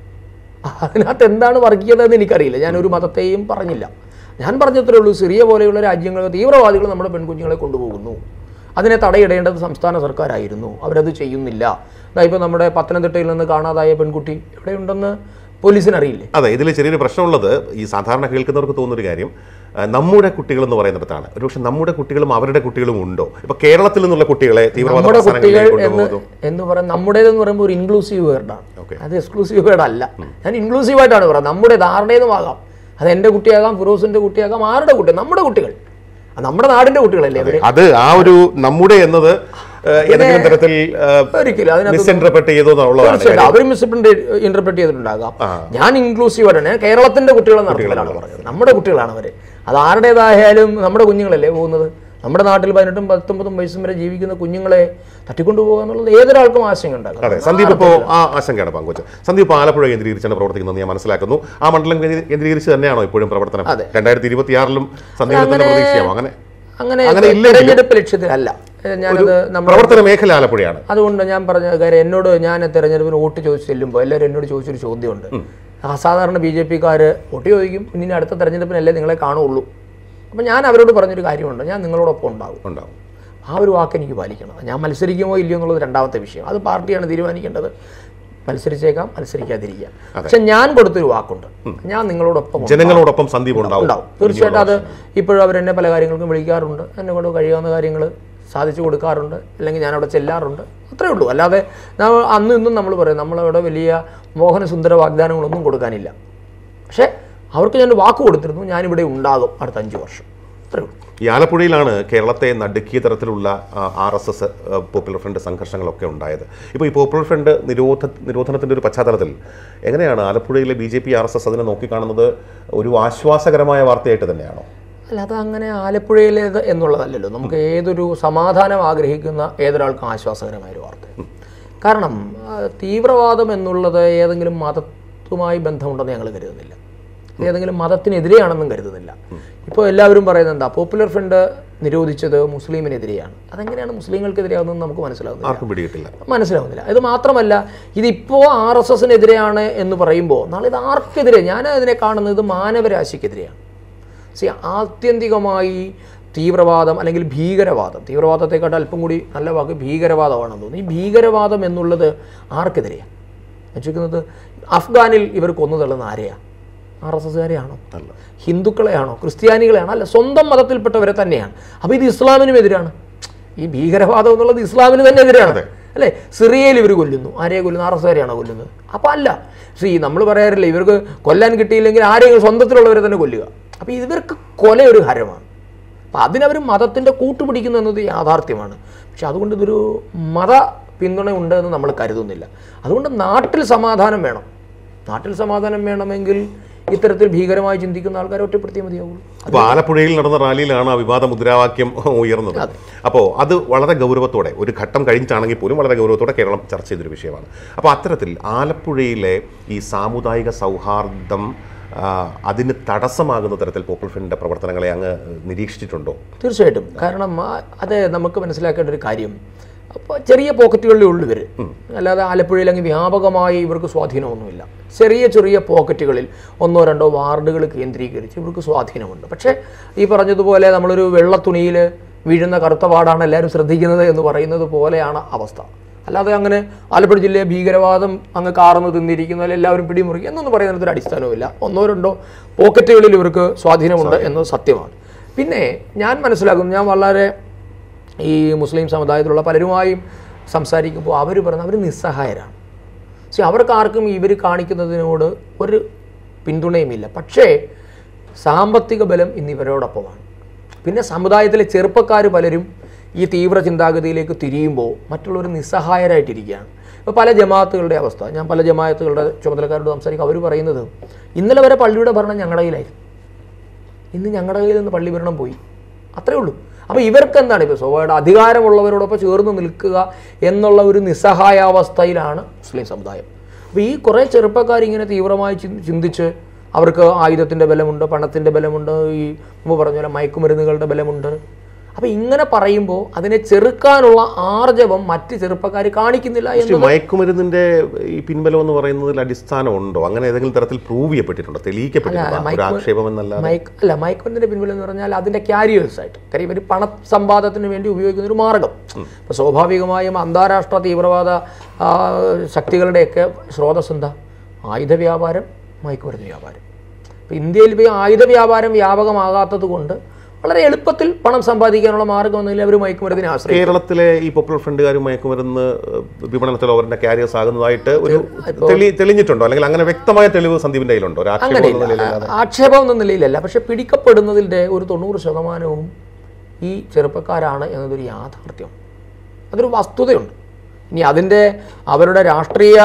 Speaker 1: അതിനകത്ത് എന്താണ് വർഗീയത എന്ന് എനിക്കറിയില്ല ഞാൻ ഒരു മതത്തെയും പറഞ്ഞില്ല ഞാൻ പറഞ്ഞത്രേ ഉള്ളൂ സിറിയ പോലെയുള്ള രാജ്യങ്ങൾ തീവ്രവാദികൾ നമ്മുടെ പെൺകുഞ്ഞുങ്ങളെ കൊണ്ടുപോകുന്നു അതിനെ തടയിടേണ്ടത് സംസ്ഥാന സർക്കാരായിരുന്നു അവരത് ചെയ്യുന്നില്ല ദാ ഇപ്പോൾ നമ്മുടെ പത്തനംതിട്ടയിൽ നിന്ന് കാണാതായ പെൺകുട്ടി എവിടെയുണ്ടെന്ന് പോലീസിന് അറിയില്ലേ
Speaker 2: അതെ ഇതിൽ ചെറിയൊരു പ്രശ്നമുള്ളത് ഈ സാധാരണ കേൾക്കുന്നവർക്ക് തോന്നുന്നൊരു കാര്യം ആ, നമ്മുടെ കുട്ടികൾ എന്ന് പറയുന്നിടത്താണ് ഒരുപക്ഷെ നമ്മുടെ കുട്ടികളും അവരുടെ കുട്ടികളും ഉണ്ടോ ഇപ്പൊ കേരളത്തിൽ നിന്നുള്ള കുട്ടികളെ തീവ്രവാദ
Speaker 1: നമ്മുടെ കുട്ടികൾ
Speaker 2: പ്രസ്ഥാനങ്ങളിലേക്ക്
Speaker 1: എന്ന്
Speaker 2: കൊണ്ടുപോകുന്നു
Speaker 1: എന്ന് പറയാൻ നമ്മുടേതെന്ന് പറയുമ്പോൾ ഒരു ഇൻക്ലൂസീവ് വേർഡാണ്
Speaker 2: Okay.
Speaker 1: അത് എക്സ്ക്ലൂസീവ് വേർഡ് അല്ല ഞാൻ ഇൻക്ലൂസീവ് ആയിട്ടാണ് പറയുന്നത് നമ്മുടെ ആരുടേതുമാകാം അത് എൻ്റെ കുട്ടിയാകാം ഫിറോസിന്റെ കുട്ടിയാകാം ആരുടെ കുട്ടി നമ്മുടെ കുട്ടികൾ അത് നമ്മുടെ നാടിന്റെ കുട്ടികളല്ലേ അവര്
Speaker 2: അത് ആ ഒരു നമ്മുടെ എന്നത് ആ, ഏതെങ്കിലും തരത്തിൽ
Speaker 1: ഒരിക്കലും അതിനകത്ത്
Speaker 2: മിസ്ഇന്റർപ്രറ്റ് ചെയ്തു എന്നുള്ളതാണ്
Speaker 1: തീർച്ചയായിട്ടും അവർ ഇന്റർപ്രറ്റ് ചെയ്തിട്ടുണ്ടാകാം ഞാൻ ഇൻക്ലൂസീവ് ആയിട്ടാണ് ഞാൻ കേരളത്തിന്റെ കുട്ടികളെന്ന് അർത്ഥത്തിലാണ് പറഞ്ഞത് നമ്മുടെ കുട്ടികളാണ് അവര് അത് ആരുടേതായാലും നമ്മുടെ കുഞ്ഞുങ്ങളല്ലേ പോകുന്നത് നമ്മുടെ നാട്ടിൽ പതിനെട്ടും പത്തൊമ്പതും വയസ്സും വരെ ജീവിക്കുന്ന കുഞ്ഞുങ്ങളെ തട്ടിക്കൊണ്ടുപോകുക എന്നുള്ളത് ഏതൊരാൾക്കും ആശങ്ക ഉണ്ടാകും
Speaker 2: അതെ സന്ദീപ് ഇപ്പോൾ ആ ആശങ്കയാണ് പങ്കുവച്ചത് സന്ദീപ് ഇപ്പോൾ ആലപ്പുഴ കേന്ദ്രീകരിച്ചാണ് പ്രവർത്തിക്കുന്നത് ഞാൻ മനസ്സിലാക്കുന്നു ആ മണ്ഡലം കേന്ദ്രീ- കേന്ദ്രീകരിച്ച് തന്നെയാണോ ഇപ്പോഴും പ്രവർത്തനം രണ്ടായിരത്തി ഇരുപത്തി ആറിലും സന്ദീപത്തിന്റെ പ്രതീക്ഷയാവും അങ്ങനെ
Speaker 1: അങ്ങനെ
Speaker 2: അങ്ങനെ ഇല്ലെങ്കിലും-
Speaker 1: തെരഞ്ഞെടുപ്പ് ലക്ഷ്യത്തിലല്ല ഏഹ് ഞാനത് നമ്മൾ
Speaker 2: പ്രവർത്തന മേഖല ആലപ്പുഴയാണ്
Speaker 1: അതുകൊണ്ട് ഞാൻ പറഞ്ഞ കാര്യം എന്നോട് ഞാൻ തെരഞ്ഞെടുപ്പിന് വോട്ട് ചോദിച്ച് ചെല്ലുമ്പോൾ എല്ലാവരും എന്നോട് ചോദിച്ചൊരു ചോദ്യമുണ്ട് അസാധാരണ ബി ജെ പിക്കാർ വോട്ട് ചോദിക്കും ഇനി അടുത്ത തെരഞ്ഞെടുപ്പിനല്ലേ നിങ്ങളെ കാണുള്ളൂ അപ്പം ഞാൻ അവരോട് പറഞ്ഞൊരു കാര്യമുണ്ട് ഞാൻ നിങ്ങളോടൊപ്പം ഉണ്ടാകും
Speaker 2: ഉണ്ടാവും
Speaker 1: ആ ഒരു വാക്ക് എനിക്ക് പാലിക്കണം ഞാൻ മത്സരിക്കുമോ ഇല്ലയോ എന്നുള്ളത് രണ്ടാമത്തെ വിഷയം അത് പാർട്ടിയാണ് തീരുമാനിക്കേണ്ടത് മത്സരിച്ചേക്കാം മത്സരിക്കാതിരിക്കാം പക്ഷെ ഞാൻ കൊടുത്തൊരു വാക്കുണ്ട് ഞാൻ നിങ്ങളോടൊപ്പം ഉണ്ടാകും.
Speaker 2: ജനങ്ങളോടൊപ്പം സന്ദീപ് ഉണ്ടാവും
Speaker 1: ഉണ്ടാവും തീർച്ചയായിട്ടും അത് ഇപ്പോഴും അവരെന്നെ പല കാര്യങ്ങൾക്കും വിളിക്കാറുണ്ട് എന്നെ കൊണ്ട് കഴിയാവുന്ന കാര്യങ്ങൾ സാധിച്ചു കൊടുക്കാറുണ്ട് അല്ലെങ്കിൽ ഞാൻ അവിടെ ചെല്ലാറുണ്ട് അത്രേ ഉള്ളൂ അല്ലാതെ നമ്മൾ അന്നും ഇന്നും നമ്മൾ പറയും നമ്മളവിടെ വലിയ മോഹനസുന്ദര വാഗ്ദാനങ്ങളൊന്നും കൊടുക്കാനില്ല പക്ഷേ അവർക്ക് ഞാൻ വാക്ക് കൊടുത്തിരുന്നു ഞാനിവിടെ ഉണ്ടാകും അടുത്ത അഞ്ച് വർഷം അത്രേ ഉള്ളൂ
Speaker 2: ഈ ആലപ്പുഴയിലാണ് കേരളത്തെ നടുക്കിയ തരത്തിലുള്ള R S S popular front സംഘർഷങ്ങളൊക്കെ ഉണ്ടായത് ഇപ്പോൾ ഈ പോപ്പുലർ ഫ്രണ്ട് നിരോധ നിരോധനത്തിൻ്റെ ഒരു പശ്ചാത്തലത്തിൽ എങ്ങനെയാണ് ആലപ്പുഴയിലെ B J P R S S അതിനെ നോക്കിക്കാണുന്നത് ഒരു ആശ്വാസകരമായ വാർത്തയായിട്ട് തന്നെയാണോ
Speaker 1: അല്ല അത് അങ്ങനെ ആലപ്പുഴയിലേത് എന്നുള്ളതല്ലല്ലോ നമുക്ക് ഏതൊരു സമാധാനം ആഗ്രഹിക്കുന്ന ഏതൊരാൾക്കും ആശ്വാസകരമായ ഒരു വാർത്ത കാരണം ആ, തീവ്രവാദം എന്നുള്ളത് ഏതെങ്കിലും മതത്തുമായി ബന്ധമുണ്ടെന്ന് ഞങ്ങൾ കരുതുന്നില്ല ഇത് ഏതെങ്കിലും മതത്തിനെതിരെയാണെന്നും കരുതുന്നില്ല ഇപ്പോൾ എല്ലാവരും പറയുന്നത് എന്താ പോപ്പുലർ ഫ്രണ്ട് നിരോധിച്ചത് മുസ്ലിമിനെതിരെയാണ് അതെങ്ങനെയാണ് മുസ്ലിങ്ങൾക്കെതിരെയാകുന്നത് നമുക്ക് മനസ്സിലാകുന്നില്ല
Speaker 2: ആർക്കും പിടികിട്ടില്ല
Speaker 1: മനസ്സിലാവുന്നില്ല ഇത് മാത്രമല്ല ഇതിപ്പോൾ ആർ എസ് എസിനെതിരെയാണ് എന്ന് പറയുമ്പോൾ നാളെ ഇത് ആർക്കെതിരെ ഞാൻ അതിനെ കാണുന്നത് ഇത് മാനവരാശിക്കെതിരെയാണ് സി ആത്യന്തികമായി തീവ്രവാദം അല്ലെങ്കിൽ ഭീകരവാദം തീവ്രവാദത്തെക്കാട്ട് അല്പം കൂടി നല്ല വാക്ക് ഭീകരവാദമാണെന്ന് തോന്നുന്നു ഈ ഭീകരവാദം എന്നുള്ളത് ആർക്കെതിരെയാണ് വെച്ചിരിക്കുന്നത് അഫ്ഗാനിൽ ഇവർ കൊന്നു തള്ളുന്ന ആരെയാണ് ആർ എസ് എസ്കാരെയാണോ
Speaker 2: അല്ല
Speaker 1: ഹിന്ദുക്കളെയാണോ ക്രിസ്ത്യാനികളെയാണോ അല്ല സ്വന്തം മതത്തിൽപ്പെട്ടവരെ തന്നെയാണ് അപ്പോൾ ഇത് ഇസ്ലാമിനും എതിരാണ് ഈ ഭീകരവാദം എന്നുള്ളത് ഇസ്ലാമിന് തന്നെ എതിരാണ് അല്ലേ സിറിയയിൽ ഇവർ കൊല്ലുന്നു ആരെയെ കൊല്ലുന്നു ആർ എസ് കാരെയാണോ കൊല്ലുന്നത് അപ്പോൾ അല്ല ശ്രീ നമ്മൾ പറയാറില്ല ഇവർക്ക് കൊല്ലാൻ കിട്ടിയില്ലെങ്കിൽ ആരെയും സ്വന്തത്തിലുള്ളവരെ തന്നെ കൊല്ലുക അപ്പോൾ ഇവർക്ക് കൊല ഒരു ഹരമാണ് അപ്പം അതിനവർ മതത്തിൻ്റെ കൂട്ടുപിടിക്കുന്നു എന്നത് യാഥാർത്ഥ്യമാണ് പക്ഷെ അതുകൊണ്ട് ഇതൊരു മത പിന്തുണ ഉണ്ട് എന്ന് നമ്മൾ കരുതുന്നില്ല അതുകൊണ്ട് നാട്ടിൽ സമാധാനം വേണം നാട്ടിൽ സമാധാനം വേണമെങ്കിൽ ഇത്തരത്തിൽ ഭീകരമായി ചിന്തിക്കുന്ന ആൾക്കാരെ ഒറ്റപ്പെടുത്തിയേ മതിയാവുള്ളൂ
Speaker 2: അപ്പോൾ ആലപ്പുഴയിൽ നടന്ന റാലിയിലാണ് ആ വിവാദ മുദ്രാവാക്യം ഉയർന്നത് അപ്പോൾ അത് വളരെ ഗൗരവത്തോടെ ഒരു ഘട്ടം കഴിഞ്ഞിട്ടാണെങ്കിൽ പോലും വളരെ ഗൗരവത്തോടെ കേരളം ചർച്ച ചെയ്തൊരു വിഷയമാണ് അപ്പോൾ അത്തരത്തിൽ ആലപ്പുഴയിലെ ഈ സാമുദായിക സൗഹാർദ്ദം ആ, അതിന് തടസ്സമാകുന്ന തരത്തിൽ പോപ്പുലർ ഫ്രണ്ടിൻ്റെ പ്രവർത്തനങ്ങളെ അങ്ങ് നിരീക്ഷിച്ചിട്ടുണ്ടോ
Speaker 1: തീർച്ചയായിട്ടും കാരണം ആ, അത് നമുക്ക് മനസ്സിലാക്കേണ്ട ഒരു കാര്യം അപ്പോൾ ചെറിയ പോക്കറ്റുകളിലേ ഉള്ളൂ ഇവർ അല്ലാതെ ആലപ്പുഴയിൽ അങ്ങ് വ്യാപകമായി ഇവർക്ക് സ്വാധീനമൊന്നുമില്ല ചെറിയ ചെറിയ പോക്കറ്റുകളിൽ ഒന്നോ രണ്ടോ വാർഡുകൾ കേന്ദ്രീകരിച്ച് ഇവർക്ക് സ്വാധീനമുണ്ട് പക്ഷേ ഈ പറഞ്ഞതുപോലെ നമ്മളൊരു വെള്ള തുണിയിൽ വീഴുന്ന കറുത്ത പാടാണ് എല്ലാവരും ശ്രദ്ധിക്കുന്നത് എന്ന് പറയുന്നത് പോലെയാണ് അവസ്ഥ അല്ലാതെ അങ്ങനെ ആലപ്പുഴ ജില്ലയെ ഭീകരവാദം അങ്ങ് കാർന്ന് തിന്നിരിക്കുന്നതിൽ എല്ലാവരും പിടിമുറുക്കി എന്നൊന്നും പറയുന്നതിന് ഒരു അടിസ്ഥാനവുമില്ല ഒന്നോ രണ്ടോ പോക്കറ്റുകളിൽ ഇവർക്ക് സ്വാധീനമുണ്ട് എന്നത് സത്യമാണ് പിന്നെ ഞാൻ മനസ്സിലാക്കുന്നു ഞാൻ വളരെ ഈ മുസ്ലിം സമുദായത്തിലുള്ള പലരുമായും സംസാരിക്കുമ്പോൾ അവർ പറയുന്നത് അവർ നിസ്സഹായരാണ് പക്ഷെ അവർക്ക് ആർക്കും ഇവർ കാണിക്കുന്നതിനോട് ഒരു പിന്തുണയുമില്ല പക്ഷേ സാമ്പത്തിക ബലം ഇന്നിവരോടൊപ്പമാണ് പിന്നെ സമുദായത്തിലെ ചെറുപ്പക്കാർ പലരും ഈ തീവ്ര ചിന്താഗതിയിലേക്ക് തിരിയുമ്പോൾ മറ്റുള്ളവർ നിസ്സഹായരായിട്ടിരിക്കുകയാണ് ഇപ്പോൾ പല ജമാഅത്തുകളുടെ അവസ്ഥ ഞാൻ പല ജമാഅത്തുകളുടെ ചുമതലക്കാരോട് സംസാരിക്കും അവർ പറയുന്നത് ഇന്നലെ വരെ പള്ളിയുടെ ഭരണം ഞങ്ങളുടെ കയ്യിലായിരുന്നു ഇന്ന് ഞങ്ങളുടെ കയ്യിൽ നിന്ന് പള്ളി ഭരണം പോയി അത്രേ ഉള്ളൂ അപ്പോൾ ഇവർക്ക് എന്താണ് ഇപ്പോൾ സ്വാഭാവിക അധികാരമുള്ളവരോടൊപ്പം ചേർന്ന് നിൽക്കുക എന്നുള്ള ഒരു നിസ്സഹായാവസ്ഥയിലാണ് മുസ്ലിം സമുദായം അപ്പോൾ ഈ കുറേ ചെറുപ്പക്കാർ ഇങ്ങനെ തീവ്രമായി ചിന്തി- ചിന്തിച്ച് അവർക്ക് ആയുധത്തിൻ്റെ ബലമുണ്ട് പണത്തിൻ്റെ ബലമുണ്ട് ഈ മുമ്പ് പറഞ്ഞ പോലെ മയക്കുമരുന്നുകളുടെ ബലമുണ്ട് അപ്പോൾ ഇങ്ങനെ പറയുമ്പോൾ അതിനെ ചെറുക്കാനുള്ള ആർജവം മറ്റ് ചെറുപ്പക്കാർ കാണിക്കുന്നില്ല എന്ന്
Speaker 2: ഈ മയക്കുമരുന്നിന്റെ ഈ പിൻബലം എന്ന് പറയുന്നതിൽ അടിസ്ഥാനമുണ്ടോ അങ്ങനെ ഏതെങ്കിലും തരത്തിൽ പ്രൂവ് ചെയ്യപ്പെട്ടിട്ടുണ്ടോ തെളിയിക്കപ്പെട്ടിട്ടുണ്ടോ ഒരു ആക്ഷേപം എന്നല്ല
Speaker 1: മയക്ക് അല്ല മയക്കുമരുന്നിന്റെ പിൻബലം എന്ന് പറഞ്ഞാൽ അതിന്റെ ക്യാരിയേഴ്സ് ആയിട്ട് കാര്യം ഇവർ പണ സമ്പാദത്തിന് വേണ്ടി ഉപയോഗിക്കുന്ന ഒരു മാർഗം അപ്പോൾ സ്വാഭാവികമായും അന്താരാഷ്ട്ര തീവ്രവാദ ആ, ശക്തികളുടെയൊക്കെ സ്രോതസ് എന്താ ആയുധ വ്യാപാരം മയക്കുമരുന്ന് വ്യാപാരം ഇപ്പോൾ ഇന്ത്യയിൽ ഇപ്പോൾ ഈ ആയുധ വ്യാപാരം വ്യാപകമാകാത്തത് കൊണ്ട് വളരെ എളുപ്പത്തിൽ പണം സമ്പാദിക്കാനുള്ള മാർഗം ഒന്നുമില്ല അവർ മയക്കുമരുന്നിനെ ആശ്രയിക്കും
Speaker 2: കേരളത്തിലെ ഈ പോപ്പുലർ ഫ്രണ്ടുകാരും മയക്കുമരുന്ന് വിപണനത്തിലോ അവരുടെ ക്യാരിയേഴ്സ് ആകുന്നതായിട്ട് ഒരു തെളി തെളിഞ്ഞിട്ടുണ്ടോ അല്ലെങ്കിൽ അങ്ങനെ വ്യക്തമായ തെളിവ് സന്ദീപിന്റെ കയ്യിലുണ്ടോ ഒരു ആക്ഷേപം എന്ന
Speaker 1: അങ്ങനെയില്ല
Speaker 2: നിലയിൽ
Speaker 1: ആ- ആക്ഷേപം എന്ന നിലയിലല്ല പക്ഷെ പിടിക്കപ്പെടുന്നതിൻ്റെ ഒരു തൊണ്ണൂറ് ശതമാനവും ഈ ചെറുപ്പക്കാരാണ് എന്നതൊരു യാഥാർത്ഥ്യം അതൊരു വസ്തുതയുണ്ട് ഇനി അതിൻ്റെ അവരുടെ രാഷ്ട്രീയ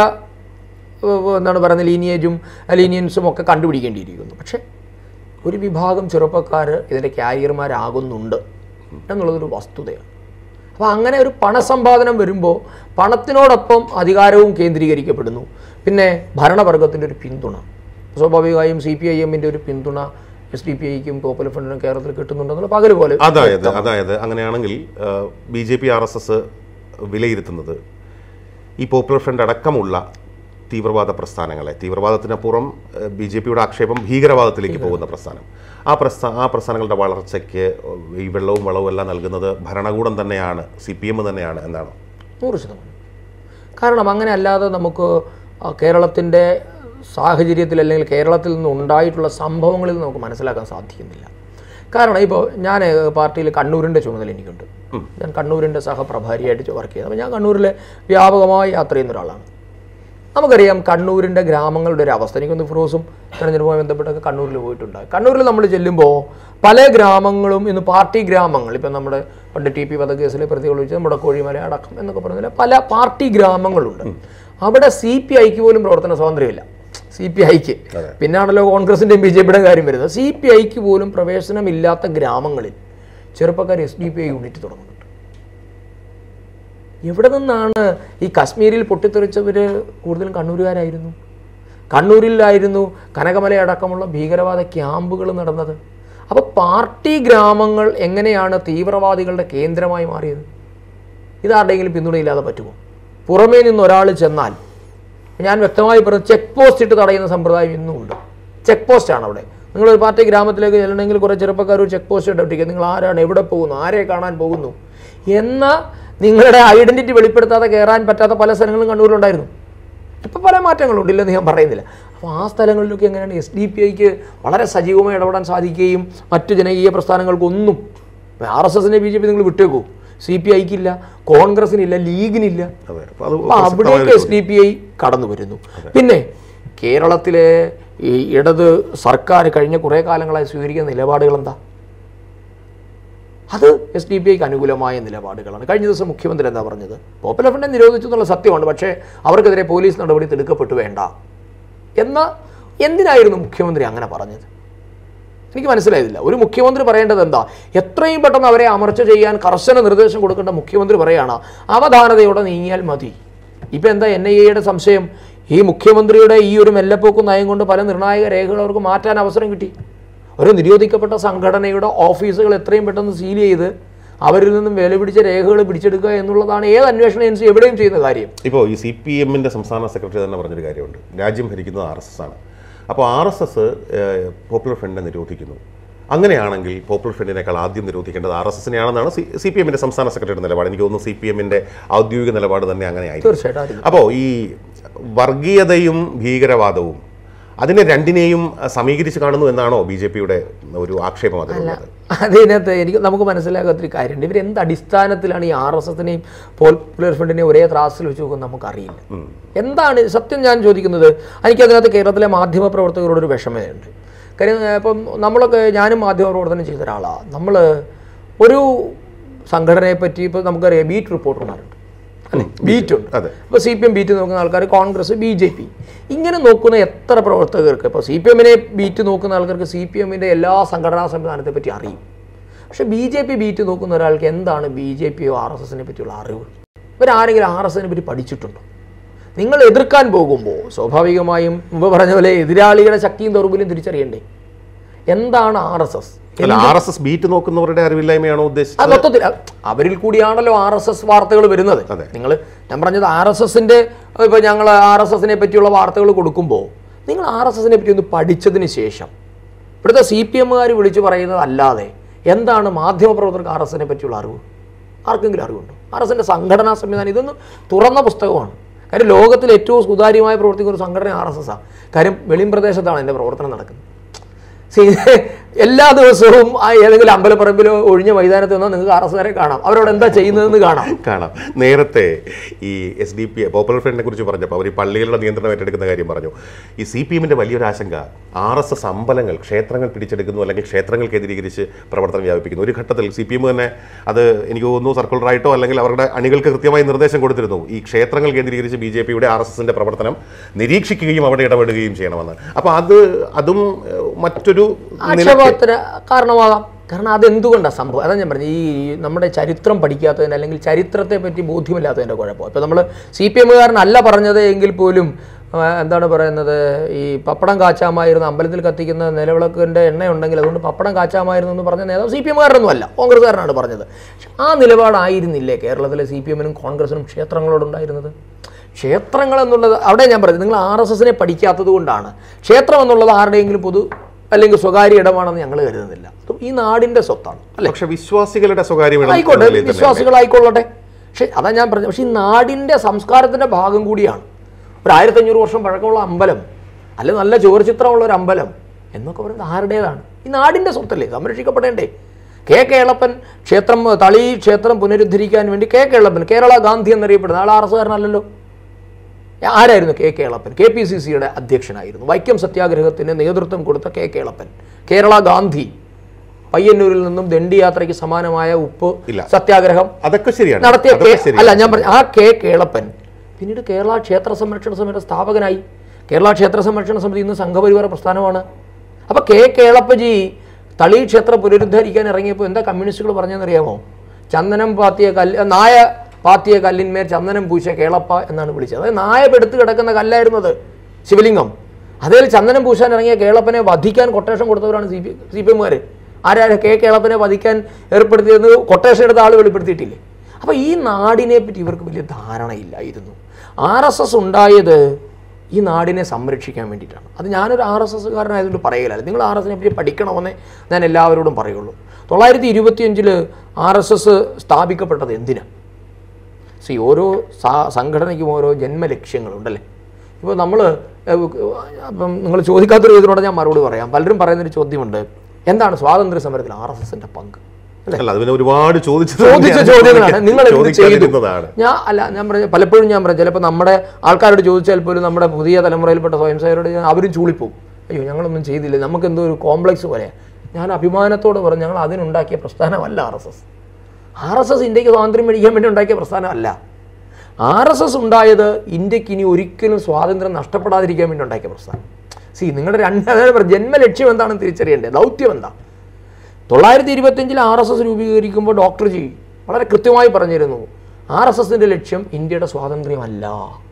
Speaker 1: ഏഹ്, എന്താണ് പറയുന്നത് ലീനിയേജും ലീനിയൻസും ഒക്കെ കണ്ടുപിടിക്കേണ്ടിയിരിക്കുന്നു പക്ഷേ ഒരു വിഭാഗം ചെറുപ്പക്കാർ ഇതിൻ്റെ ക്യാരിയർമാരാകുന്നുണ്ട് എന്നുള്ളതൊരു വസ്തുതയാണ് അപ്പോൾ അങ്ങനെ ഒരു പണസമ്പാദനം വരുമ്പോൾ പണത്തിനോടൊപ്പം അധികാരവും കേന്ദ്രീകരിക്കപ്പെടുന്നു പിന്നെ ഭരണവർഗത്തിൻ്റെ ഒരു പിന്തുണ സ്വാഭാവികമായും സി പി ഐ എമ്മിൻ്റെ ഒരു പിന്തുണ എസ് ഡി പി ഐക്കും പോപ്പുലർ ഫ്രണ്ടിനും കേരളത്തിൽ കിട്ടുന്നുണ്ടെന്നുള്ള പകൽ പോലെ
Speaker 2: അതായത് അതായത് അങ്ങനെയാണെങ്കിൽ B J P R S S വിലയിരുത്തുന്നത് ഈ പോപ്പുലർ ഫ്രണ്ട് അടക്കമുള്ള തീവ്രവാദ പ്രസ്ഥാനങ്ങളെ തീവ്രവാദത്തിനപ്പുറം ബി ജെ പിയുടെ ആക്ഷേപം ഭീകരവാദത്തിലേക്ക് പോകുന്ന പ്രസ്ഥാനം ആ പ്രസ്ഥാ ആ പ്രസ്ഥാനങ്ങളുടെ വളർച്ചയ്ക്ക് ഈ വെള്ളവും വളവും എല്ലാം നൽകുന്നത് ഭരണകൂടം തന്നെയാണ് സി പി എം തന്നെയാണ് എന്നാണ്
Speaker 1: നൂറ് ശതമാനം കാരണം അങ്ങനെ അല്ലാതെ നമുക്ക് ആ, കേരളത്തിൻ്റെ സാഹചര്യത്തിൽ അല്ലെങ്കിൽ കേരളത്തിൽ നിന്ന് ഉണ്ടായിട്ടുള്ള സംഭവങ്ങളിൽ നിന്ന് നമുക്ക് മനസ്സിലാക്കാൻ സാധിക്കുന്നില്ല കാരണം ഇപ്പോൾ ഞാൻ പാർട്ടിയിൽ കണ്ണൂരിൻ്റെ ചുമതല എനിക്കുണ്ട് ഞാൻ കണ്ണൂരിൻ്റെ സഹപ്രഭാരിയായിട്ട് വർക്ക് ചെയ്യുന്നത് അപ്പോൾ ഞാൻ കണ്ണൂരിലെ വ്യാപകമായി യാത്ര ചെയ്യുന്ന ഒരാളാണ് നമുക്കറിയാം കണ്ണൂരിൻ്റെ ഗ്രാമങ്ങളുടെ ഒരു അവസ്ഥ എനിക്കൊന്ന് ഫിറോസും തെരഞ്ഞെടുപ്പുമായി ബന്ധപ്പെട്ടൊക്കെ കണ്ണൂരിൽ പോയിട്ടുണ്ട് കണ്ണൂരിൽ നമ്മൾ ചെല്ലുമ്പോൾ പല ഗ്രാമങ്ങളും ഇന്ന് പാർട്ടി ഗ്രാമങ്ങൾ ഇപ്പം നമ്മുടെ പണ്ട് ടി പി വധക്കേസിലെ പ്രതികൾ വെച്ച് നമ്മുടെ കോഴിമല അടക്കം എന്നൊക്കെ പറഞ്ഞാൽ പല പാർട്ടി ഗ്രാമങ്ങളുണ്ട് അവിടെ സി പി ഐക്ക് പോലും പ്രവർത്തന സ്വാതന്ത്ര്യമില്ല സി പി ഐക്ക് പിന്നാണല്ലോ കോൺഗ്രസിൻ്റെയും ബി ജെ പിയുടെയും കാര്യം വരുന്നത് സി പി ഐക്ക് പോലും പ്രവേശനമില്ലാത്ത ഗ്രാമങ്ങളിൽ ചെറുപ്പക്കാർ S D P I unit തുടങ്ങുന്നുണ്ട് എവിടെ നിന്നാണ് ഈ കശ്മീരിൽ പൊട്ടിത്തെറിച്ചവർ കൂടുതലും കണ്ണൂരുകാരായിരുന്നു കണ്ണൂരിലായിരുന്നു കനകമല അടക്കമുള്ള ഭീകരവാദ ക്യാമ്പുകൾ നടന്നത് അപ്പോൾ പാർട്ടി ഗ്രാമങ്ങൾ എങ്ങനെയാണ് തീവ്രവാദികളുടെ കേന്ദ്രമായി മാറിയത് ഇതാരുടെയെങ്കിലും പിന്തുണയില്ലാതെ പറ്റുമോ പുറമേ നിന്ന് ഒരാൾ ചെന്നാൽ ഞാൻ വ്യക്തമായി പറഞ്ഞു ചെക്ക് പോസ്റ്റ് ഇട്ട് തടയുന്ന സമ്പ്രദായം ഇന്നും ഉണ്ട് ചെക്ക് പോസ്റ്റാണ് അവിടെ നിങ്ങളൊരു പാർട്ടി ഗ്രാമത്തിലേക്ക് ചെല്ലണമെങ്കിൽ കുറേ ചെറുപ്പക്കാർ ഒരു ചെക്ക് പോസ്റ്റ് ഇട്ടിരിക്കുക നിങ്ങൾ ആരാണ് എവിടെ പോകുന്നു ആരെ കാണാൻ പോകുന്നു എന്ന നിങ്ങളുടെ ഐഡന്റിറ്റി വെളിപ്പെടുത്താതെ കയറാൻ പറ്റാത്ത പല സ്ഥലങ്ങളും കണ്ണൂരിലുണ്ടായിരുന്നു ഇപ്പോൾ പല മാറ്റങ്ങളുണ്ട് ഇല്ലെന്ന് ഞാൻ പറയുന്നില്ല അപ്പോൾ ആ സ്ഥലങ്ങളിലൊക്കെ എങ്ങനെയാണ് എസ് ഡി പി ഐക്ക് വളരെ സജീവമായി ഇടപെടാൻ സാധിക്കുകയും മറ്റു ജനകീയ പ്രസ്ഥാനങ്ങൾക്കൊന്നും ആർ എസ് എസിനെ ബി ജെ പി നിങ്ങൾ വിട്ടേക്കൂ സി പി ഐക്കില്ല കോൺഗ്രസിനില്ല ലീഗിനില്ല
Speaker 2: അതെ അപ്പോൾ അത്
Speaker 1: അപ്പൊ അവിടേക്ക് എസ് ഡി പി ഐ കടന്നു വരുന്നു പിന്നെ കേരളത്തിലെ ഈ ഇടത് സർക്കാർ കഴിഞ്ഞ കുറേ കാലങ്ങളായി സ്വീകരിക്കുന്ന നിലപാടുകൾ എന്താ അത് എസ് ഡി പി ഐക്ക് അനുകൂലമായ നിലപാടുകളാണ് കഴിഞ്ഞ ദിവസം മുഖ്യമന്ത്രി എന്താ പറഞ്ഞത് പോപ്പുലർ ഫ്രണ്ടിനെ നിരോധിച്ചു എന്നുള്ള സത്യമാണ് പക്ഷേ അവർക്കെതിരെ പോലീസ് നടപടി തെടുക്കപ്പെട്ടു വേണ്ട എന്ന എന്തിനായിരുന്നു മുഖ്യമന്ത്രി അങ്ങനെ പറഞ്ഞത് എനിക്ക് മനസ്സിലായതില്ല ഒരു മുഖ്യമന്ത്രി പറയേണ്ടത് എന്താ എത്രയും പെട്ടെന്ന് അവരെ അമർച്ച ചെയ്യാൻ കർശന നിർദ്ദേശം കൊടുക്കേണ്ട മുഖ്യമന്ത്രി പറയാണ് അവധാനതയോടെ നീങ്ങിയാൽ മതി ഇപ്പം എന്താ എൻ ഐ എയുടെ സംശയം ഈ മുഖ്യമന്ത്രിയുടെ ഈ ഒരു മെല്ലപ്പോക്കും നയം കൊണ്ട് പല നിർണായക രേഖകൾ അവർക്ക് മാറ്റാൻ അവസരം കിട്ടി ഒരു നിരോധിക്കപ്പെട്ട സംഘടനയുടെ ഓഫീസുകൾ എത്രയും പെട്ടെന്ന് സീൽ ചെയ്ത് അവരിൽ നിന്നും വില പിടിച്ച രേഖകൾ പിടിച്ചെടുക്കുക എന്നുള്ളതാണ് ഏത് അന്വേഷണ ഏജൻസി എവിടെയും ചെയ്യുന്ന കാര്യം
Speaker 2: ഇപ്പോൾ ഈ സി പി എമ്മിൻ്റെ സംസ്ഥാന സെക്രട്ടറി തന്നെ പറഞ്ഞൊരു കാര്യമുണ്ട് രാജ്യം ഭരിക്കുന്നത് ആർ എസ് എസ് ആണ് അപ്പോൾ ആർ എസ് എസ് പോപ്പുലർ ഫ്രണ്ടിനെ നിരോധിക്കുന്നു അങ്ങനെയാണെങ്കിൽ പോപ്പുലർ ഫ്രണ്ടിനേക്കാൾ ആദ്യം നിരോധിക്കേണ്ടത് ആർ എസ് എസിനെയാണെന്നാണ് സി സി പി എമ്മിൻ്റെ സംസ്ഥാന സെക്രട്ടറിയുടെ നിലപാട് എനിക്ക് തോന്നുന്നു സി പി എമ്മിൻ്റെ ഔദ്യോഗിക നിലപാട് തന്നെ അങ്ങനെയായിരുന്നു
Speaker 1: തീർച്ചയായിട്ടും ആയിരിക്കും.
Speaker 2: അപ്പോൾ ഈ വർഗീയതയും ഭീകരവാദവും അതിനെ രണ്ടിനെയും അഹ്, സമീകരിച്ച് കാണുന്നു എന്നാണോ ബി ജെ പിയുടെ ഒരു ആക്ഷേപം അതിലുള്ളത്
Speaker 1: അതിനകത്ത് എനിക്ക് നമുക്ക് മനസ്സിലാകാത്തൊരു കാര്യമുണ്ട് ഇവർ എന്ത് അടിസ്ഥാനത്തിലാണ് ഈ ആർ എസ് എസിനെയും പോപ്പുലർ ഫ്രണ്ടിനെയും ഒരേ ത്രാസിൽ വെച്ച് നോക്കുന്നത് നമുക്കറിയില്ല എന്താണ് സത്യം ഞാൻ ചോദിക്കുന്നത് എനിക്കതിനകത്ത് കേരളത്തിലെ മാധ്യമ പ്രവർത്തകരോടൊരു വിഷമതയുണ്ട് കാര്യം ഏഹ്, ഇപ്പം നമ്മളൊക്കെ ഞാനും മാധ്യമ പ്രവർത്തനം ചെയ്ത ഒരാളാണ് നമ്മൾ ഒരു സംഘടനയെ പറ്റി ഇപ്പോൾ നമുക്കറിയാം ബീറ്റ് റിപ്പോർട്ടർമാരുണ്ട് അല്ലേ ബീറ്റ് ഉണ്ട്
Speaker 2: അതെ
Speaker 1: ഇപ്പോൾ സി പി എം ബീറ്റ് നോക്കുന്ന ആൾക്കാർ കോൺഗ്രസ് ബി ജെ പി ഇങ്ങനെ നോക്കുന്ന എത്ര പ്രവർത്തകർക്ക് ഇപ്പോൾ സി പി എമ്മിനെ ബീറ്റ് നോക്കുന്ന ആൾക്കാർക്ക് സി പി എമ്മിൻ്റെ എല്ലാ സംഘടനാ സംവിധാനത്തെ പറ്റി അറിയും പക്ഷേ ബി ജെ പി ബീറ്റ് നോക്കുന്ന ഒരാൾക്ക് എന്താണ് ബി ജെ പിയോ ആർ എസ് എസിനെ പറ്റിയുള്ള അറിവ് ഇവരാരെങ്കിലും ആർ എസ് എസിനെ പറ്റി പഠിച്ചിട്ടുണ്ടോ നിങ്ങൾ എതിർക്കാൻ പോകുമ്പോൾ സ്വാഭാവികമായും മുമ്പ് പറഞ്ഞ പോലെ എതിരാളിയുടെ ശക്തിയും ദൗർബല്യം തിരിച്ചറിയണ്ടേ എന്താണ് ആർ എസ് എസ്
Speaker 2: അല്ല ആർ എസ് എസ് ബീറ്റ് നോക്കുന്നവരുടെ അറിവില്ലായ്മയാണോ ഉദ്ദേശിച്ചത്
Speaker 1: അത് മൊത്തത്തിൽ അ- അവരിൽ കൂടിയാണല്ലോ ആർ എസ് എസ് വാർത്തകൾ വരുന്നത്
Speaker 2: അതെ.
Speaker 1: നിങ്ങൾ ഞാൻ പറഞ്ഞത് ആർ എസ് എസിന്റെ ഇപ്പൊ ഞങ്ങൾ ആർ എസ് എസിനെ പറ്റിയുള്ള വാർത്തകൾ കൊടുക്കുമ്പോൾ നിങ്ങൾ ആർ എസ് എസിനെ പറ്റി ഒന്ന് പഠിച്ചതിന് ശേഷം ഇവിടുത്തെ സി പി എമ്മുകാർ വിളിച്ചു പറയുന്നത് അല്ലാതെ എന്താണ് മാധ്യമപ്രവർത്തകർക്ക് ആർ എസിനെ പറ്റിയുള്ള അറിവ് ആർക്കെങ്കിലും അറിവുണ്ടോ ആർ എസിന്റെ സംഘടനാ സംവിധാനം ഇതൊന്നും തുറന്ന പുസ്തകമാണ് കാര്യം ലോകത്തിൽ ഏറ്റവും സുതാര്യമായി പ്രവർത്തിക്കുന്ന ഒരു സംഘടന ആർ എസ് എസ് ആണ് കാര്യം വെളിയും പ്രദേശത്താണ് എൻ്റെ പ്രവർത്തനം നടക്കുന്നത് See, എല്ലാ ദിവസവും ആ ഏതെങ്കിലും അമ്പലപ്പറമ്പിലോ ഒഴിഞ്ഞ മൈതാനത്ത് നിന്നോ നിങ്ങൾക്ക് ആർ എസ് കാരെ കാണാം അവരോട് എന്താ ചെയ്യുന്നതെന്ന് കാണാം
Speaker 2: കാണാം നേരത്തെ ഈ എസ് ഡി പി പോപ്പുലർ ഫ്രണ്ടിനെ കുറിച്ച് പറഞ്ഞപ്പോൾ അവർ ഈ പള്ളികളുടെ നിയന്ത്രണം ഏറ്റെടുക്കുന്ന കാര്യം പറഞ്ഞു ഈ സി പി എമ്മിൻ്റെ വലിയൊരു ആശങ്ക ആർ എസ് എസ് അമ്പലങ്ങൾ ക്ഷേത്രങ്ങൾ പിടിച്ചെടുക്കുന്നു അല്ലെങ്കിൽ ക്ഷേത്രങ്ങൾ കേന്ദ്രീകരിച്ച് പ്രവർത്തനം വ്യാപിപ്പിക്കുന്നു ഒരു ഘട്ടത്തിൽ സി പി എം തന്നെ അത് എനിക്ക് തോന്നുന്നു സർക്കുലറായിട്ടോ അല്ലെങ്കിൽ അവരുടെ അണികൾക്ക് കൃത്യമായി നിർദ്ദേശം കൊടുത്തിരുന്നു ഈ ക്ഷേത്രങ്ങൾ കേന്ദ്രീകരിച്ച് ബി ജെ പിയുടെ ആർ എസ് എസിൻ്റെ പ്രവർത്തനം നിരീക്ഷിക്കുകയും അവിടെ ഇടപെടുകയും ചെയ്യണമെന്ന് അപ്പോൾ അത് അതും ഏഹ്, മറ്റൊരു നിലയ്ക്ക്
Speaker 1: ആക്ഷേപത്തിന് കാരണമാകാം കാരണം അതെന്തുകൊണ്ടാണ് സംഭവം അതാ ഞാൻ പറഞ്ഞത് ഈ നമ്മുടെ ചരിത്രം പഠിക്കാത്തതിന് അല്ലെങ്കിൽ ചരിത്രത്തെ പറ്റി ബോധ്യമില്ലാത്തതിൻ്റെ കുഴപ്പം ഇപ്പോൾ നമ്മൾ സി പി എമ്മുകാരനല്ല പറഞ്ഞത് എങ്കിൽ പോലും ആ, എന്താണ് പറയുന്നത് ഈ പപ്പടം കാച്ചാമായിരുന്നു അമ്പലത്തിൽ കത്തിക്കുന്ന നിലവിളക്കിൻ്റെ എണ്ണയുണ്ടെങ്കിൽ അതുകൊണ്ട് പപ്പടം കാച്ചാമായിരുന്നു എന്ന് പറഞ്ഞ നേതാവ് സി പി എമ്മുകാരനൊന്നും അല്ല കോൺഗ്രസ്സുകാരനാണ് പറഞ്ഞത് പക്ഷെ ആ നിലപാടായിരുന്നില്ലേ കേരളത്തിലെ സി പി എമ്മിനും കോൺഗ്രസിനും ക്ഷേത്രങ്ങളോടുണ്ടായിരുന്നത് ക്ഷേത്രങ്ങൾ എന്നുള്ളത് അവിടെ ഞാൻ പറഞ്ഞത് നിങ്ങൾ ആർ എസ് എസിനെ പഠിക്കാത്തത് കൊണ്ടാണ് ക്ഷേത്രം എന്നുള്ളത് ആരുടെയെങ്കിലും പൊതു അല്ലെങ്കിൽ സ്വകാര്യ ഇടമാണെന്ന് ഞങ്ങൾ കരുതുന്നില്ല അത് ഈ നാടിൻ്റെ സ്വത്താണ് അല്ലേ
Speaker 2: പക്ഷെ വിശ്വാസികളുടെ സ്വകാര്യം ഇടം
Speaker 1: ആയിക്കോട്ടെ
Speaker 2: എന്ന നിലയിൽ തന്നെ
Speaker 1: വിശ്വാസികളായിക്കൊള്ളട്ടെ പക്ഷെ അതാ ഞാൻ പറഞ്ഞത് പക്ഷെ ഈ നാടിൻ്റെ സംസ്കാരത്തിൻ്റെ ഭാഗം കൂടിയാണ് ഒരു ആയിരത്തഞ്ഞൂറ് വർഷം പഴക്കമുള്ള അമ്പലം അല്ലെ നല്ല ചുവർചിത്രമുള്ള ഒരു അമ്പലം എന്നൊക്കെ പറയുന്നത് ആരുടേതാണ് ഈ നാടിൻ്റെ സ്വത്തല്ലേ സംരക്ഷിക്കപ്പെടേണ്ടേ കെ കേളപ്പൻ ക്ഷേത്രം തളി ക്ഷേത്രം പുനരുദ്ധരിക്കാൻ വേണ്ടി കെ കേളപ്പൻ കേരള ഗാന്ധി എന്നറിയപ്പെടുന്ന ആൾ ആർ എസ് കാരനല്ലല്ലോ ആരായിരുന്നു K Kelappan K P C സിയുടെ അധ്യക്ഷനായിരുന്നു വൈക്കം സത്യാഗ്രഹത്തിന് നേതൃത്വം കൊടുത്ത കെ കേളപ്പൻ കേരള ഗാന്ധി പയ്യന്നൂരിൽ നിന്നും ദണ്ഡി യാത്രയ്ക്ക് സമാനമായ ഉപ്പ്
Speaker 2: ഇല്ല.
Speaker 1: സത്യാഗ്രഹം
Speaker 2: അതൊക്കെ ശരിയാണ്
Speaker 1: നടത്തിയ
Speaker 2: അതൊക്കെ
Speaker 1: കെ-
Speaker 2: ശരിയാണ്.
Speaker 1: അല്ല ഞാൻ പറഞ്ഞു ആ കെ കേളപ്പൻ പിന്നീട് കേരള ക്ഷേത്ര സംരക്ഷണ സമിതിയുടെ സ്ഥാപകനായി കേരള ക്ഷേത്ര സംരക്ഷണ സമിതി ഇന്ന് സംഘപരിവാര പ്രസ്ഥാനമാണ് അപ്പൊ കെ കേളപ്പജി തളി ക്ഷേത്രം പുനരുദ്ധരിക്കാൻ ഇറങ്ങിയപ്പോൾ എന്താ കമ്മ്യൂണിസ്റ്റുകൾ പറഞ്ഞതെന്നറിയാമോ ചന്ദനം പാത്തിയ കല്ല് നായ പാത്തിയ കല്ലിന്മേൽ ചന്ദനം പൂശ കേളപ്പ എന്നാണ് വിളിച്ചത് അതായത് നായ പെടുത്ത് കിടക്കുന്ന കല്ലായിരുന്നത് ശിവലിംഗം അതിൽ ചന്ദനം പൂശാൻ ഇറങ്ങിയ കേളപ്പനെ വധിക്കാൻ കൊട്ടേഷൻ കൊടുത്തവരാണ് സി പി സി പി എമ്മുകാർ ആരാണ് കെ കേളപ്പനെ വധിക്കാൻ ഏർപ്പെടുത്തിയെന്ന് കൊട്ടേഷൻ എടുത്ത ആൾ വെളിപ്പെടുത്തിയിട്ടില്ലേ അപ്പോൾ ഈ നാടിനെ പറ്റി ഇവർക്ക് വലിയ ധാരണയില്ലായിരുന്നു ആർ എസ് എസ് ഉണ്ടായത് ഈ നാടിനെ സംരക്ഷിക്കാൻ വേണ്ടിയിട്ടാണ് അത് ഞാനൊരു ആർ എസ് എസ്സുകാരനായതുകൊണ്ട് പറയുകയില്ല നിങ്ങൾ ആർ എസിനെ പറ്റി പഠിക്കണമെന്നേ ഞാൻ എല്ലാവരോടും പറയുള്ളൂ തൊള്ളായിരത്തി ഇരുപത്തിയഞ്ചിൽ ആർ എസ് എസ് സ്ഥാപിക്കപ്പെട്ടത് എന്തിനാണ് സി ഓരോ സാ- സംഘടനയ്ക്കും ഓരോ ജന്മലക്ഷ്യങ്ങളുണ്ടല്ലേ ഇപ്പോൾ നമ്മൾ അപ്പം നിങ്ങൾ ചോദിക്കാത്തൊരു ഇതിനോട് ഞാൻ മറുപടി പറയാം പലരും പറയുന്നൊരു ചോദ്യമുണ്ട് എന്താണ് സ്വാതന്ത്ര്യ സമരത്തിൽ ആർ എസ് എസിൻ്റെ പങ്ക്
Speaker 2: അല്ല അത് പിന്നെ ഒരുപാട് ചോദിച്ചത്
Speaker 1: ചോദിച്ച
Speaker 2: തന്നെയാണ്.
Speaker 1: ചോദ്യങ്ങളാണ് നിങ്ങൾ എന്ത് ചെയ്തു
Speaker 2: ചോദിക്കാതിരുന്നതാണ്.
Speaker 1: ഞാൻ അല്ല ഞാൻ പറഞ്ഞ പലപ്പോഴും ഞാൻ പറഞ്ഞു ചിലപ്പോൾ നമ്മുടെ ആൾക്കാരോട് ചോദിച്ചാൽ പോലും നമ്മുടെ പുതിയ തലമുറയിൽപ്പെട്ട സ്വയം സേവരോട് ഞാൻ അവരും ചൂളിപ്പോവും അയ്യോ ഞങ്ങളൊന്നും ചെയ്തില്ല നമുക്ക് എന്തോ ഒരു കോംപ്ലക്സ് പോലെയാണ് ഞാൻ അഭിമാനത്തോട് പറഞ്ഞു ഞങ്ങൾ അതിനുണ്ടാക്കിയ പ്രസ്ഥാനമല്ല R S S R S S ഇന്ത്യക്ക് സ്വാതന്ത്ര്യം മേടിക്കാൻ വേണ്ടി ഉണ്ടാക്കിയ പ്രസ്ഥാനമല്ല ആർ എസ് എസ് ഉണ്ടായത് ഇന്ത്യക്ക് ഇനി ഒരിക്കലും സ്വാതന്ത്ര്യം നഷ്ടപ്പെടാതിരിക്കാൻ വേണ്ടി ഉണ്ടാക്കിയ പ്രസ്ഥാനം സി നിങ്ങളുടെ രണ്ട് അതായത് പറഞ്ഞ ജന്മലക്ഷ്യം എന്താണെന്ന് തിരിച്ചറിയണ്ടേ ദൗത്യം എന്താ തൊള്ളായിരത്തി ഇരുപത്തിയഞ്ചിൽ ആർ എസ് എസ് രൂപീകരിക്കുമ്പോൾ ഡോക്ടർ ജി വളരെ കൃത്യമായി പറഞ്ഞിരുന്നു ആർ എസ് എസിൻ്റെ ലക്ഷ്യം ഇന്ത്യയുടെ സ്വാതന്ത്ര്യമല്ല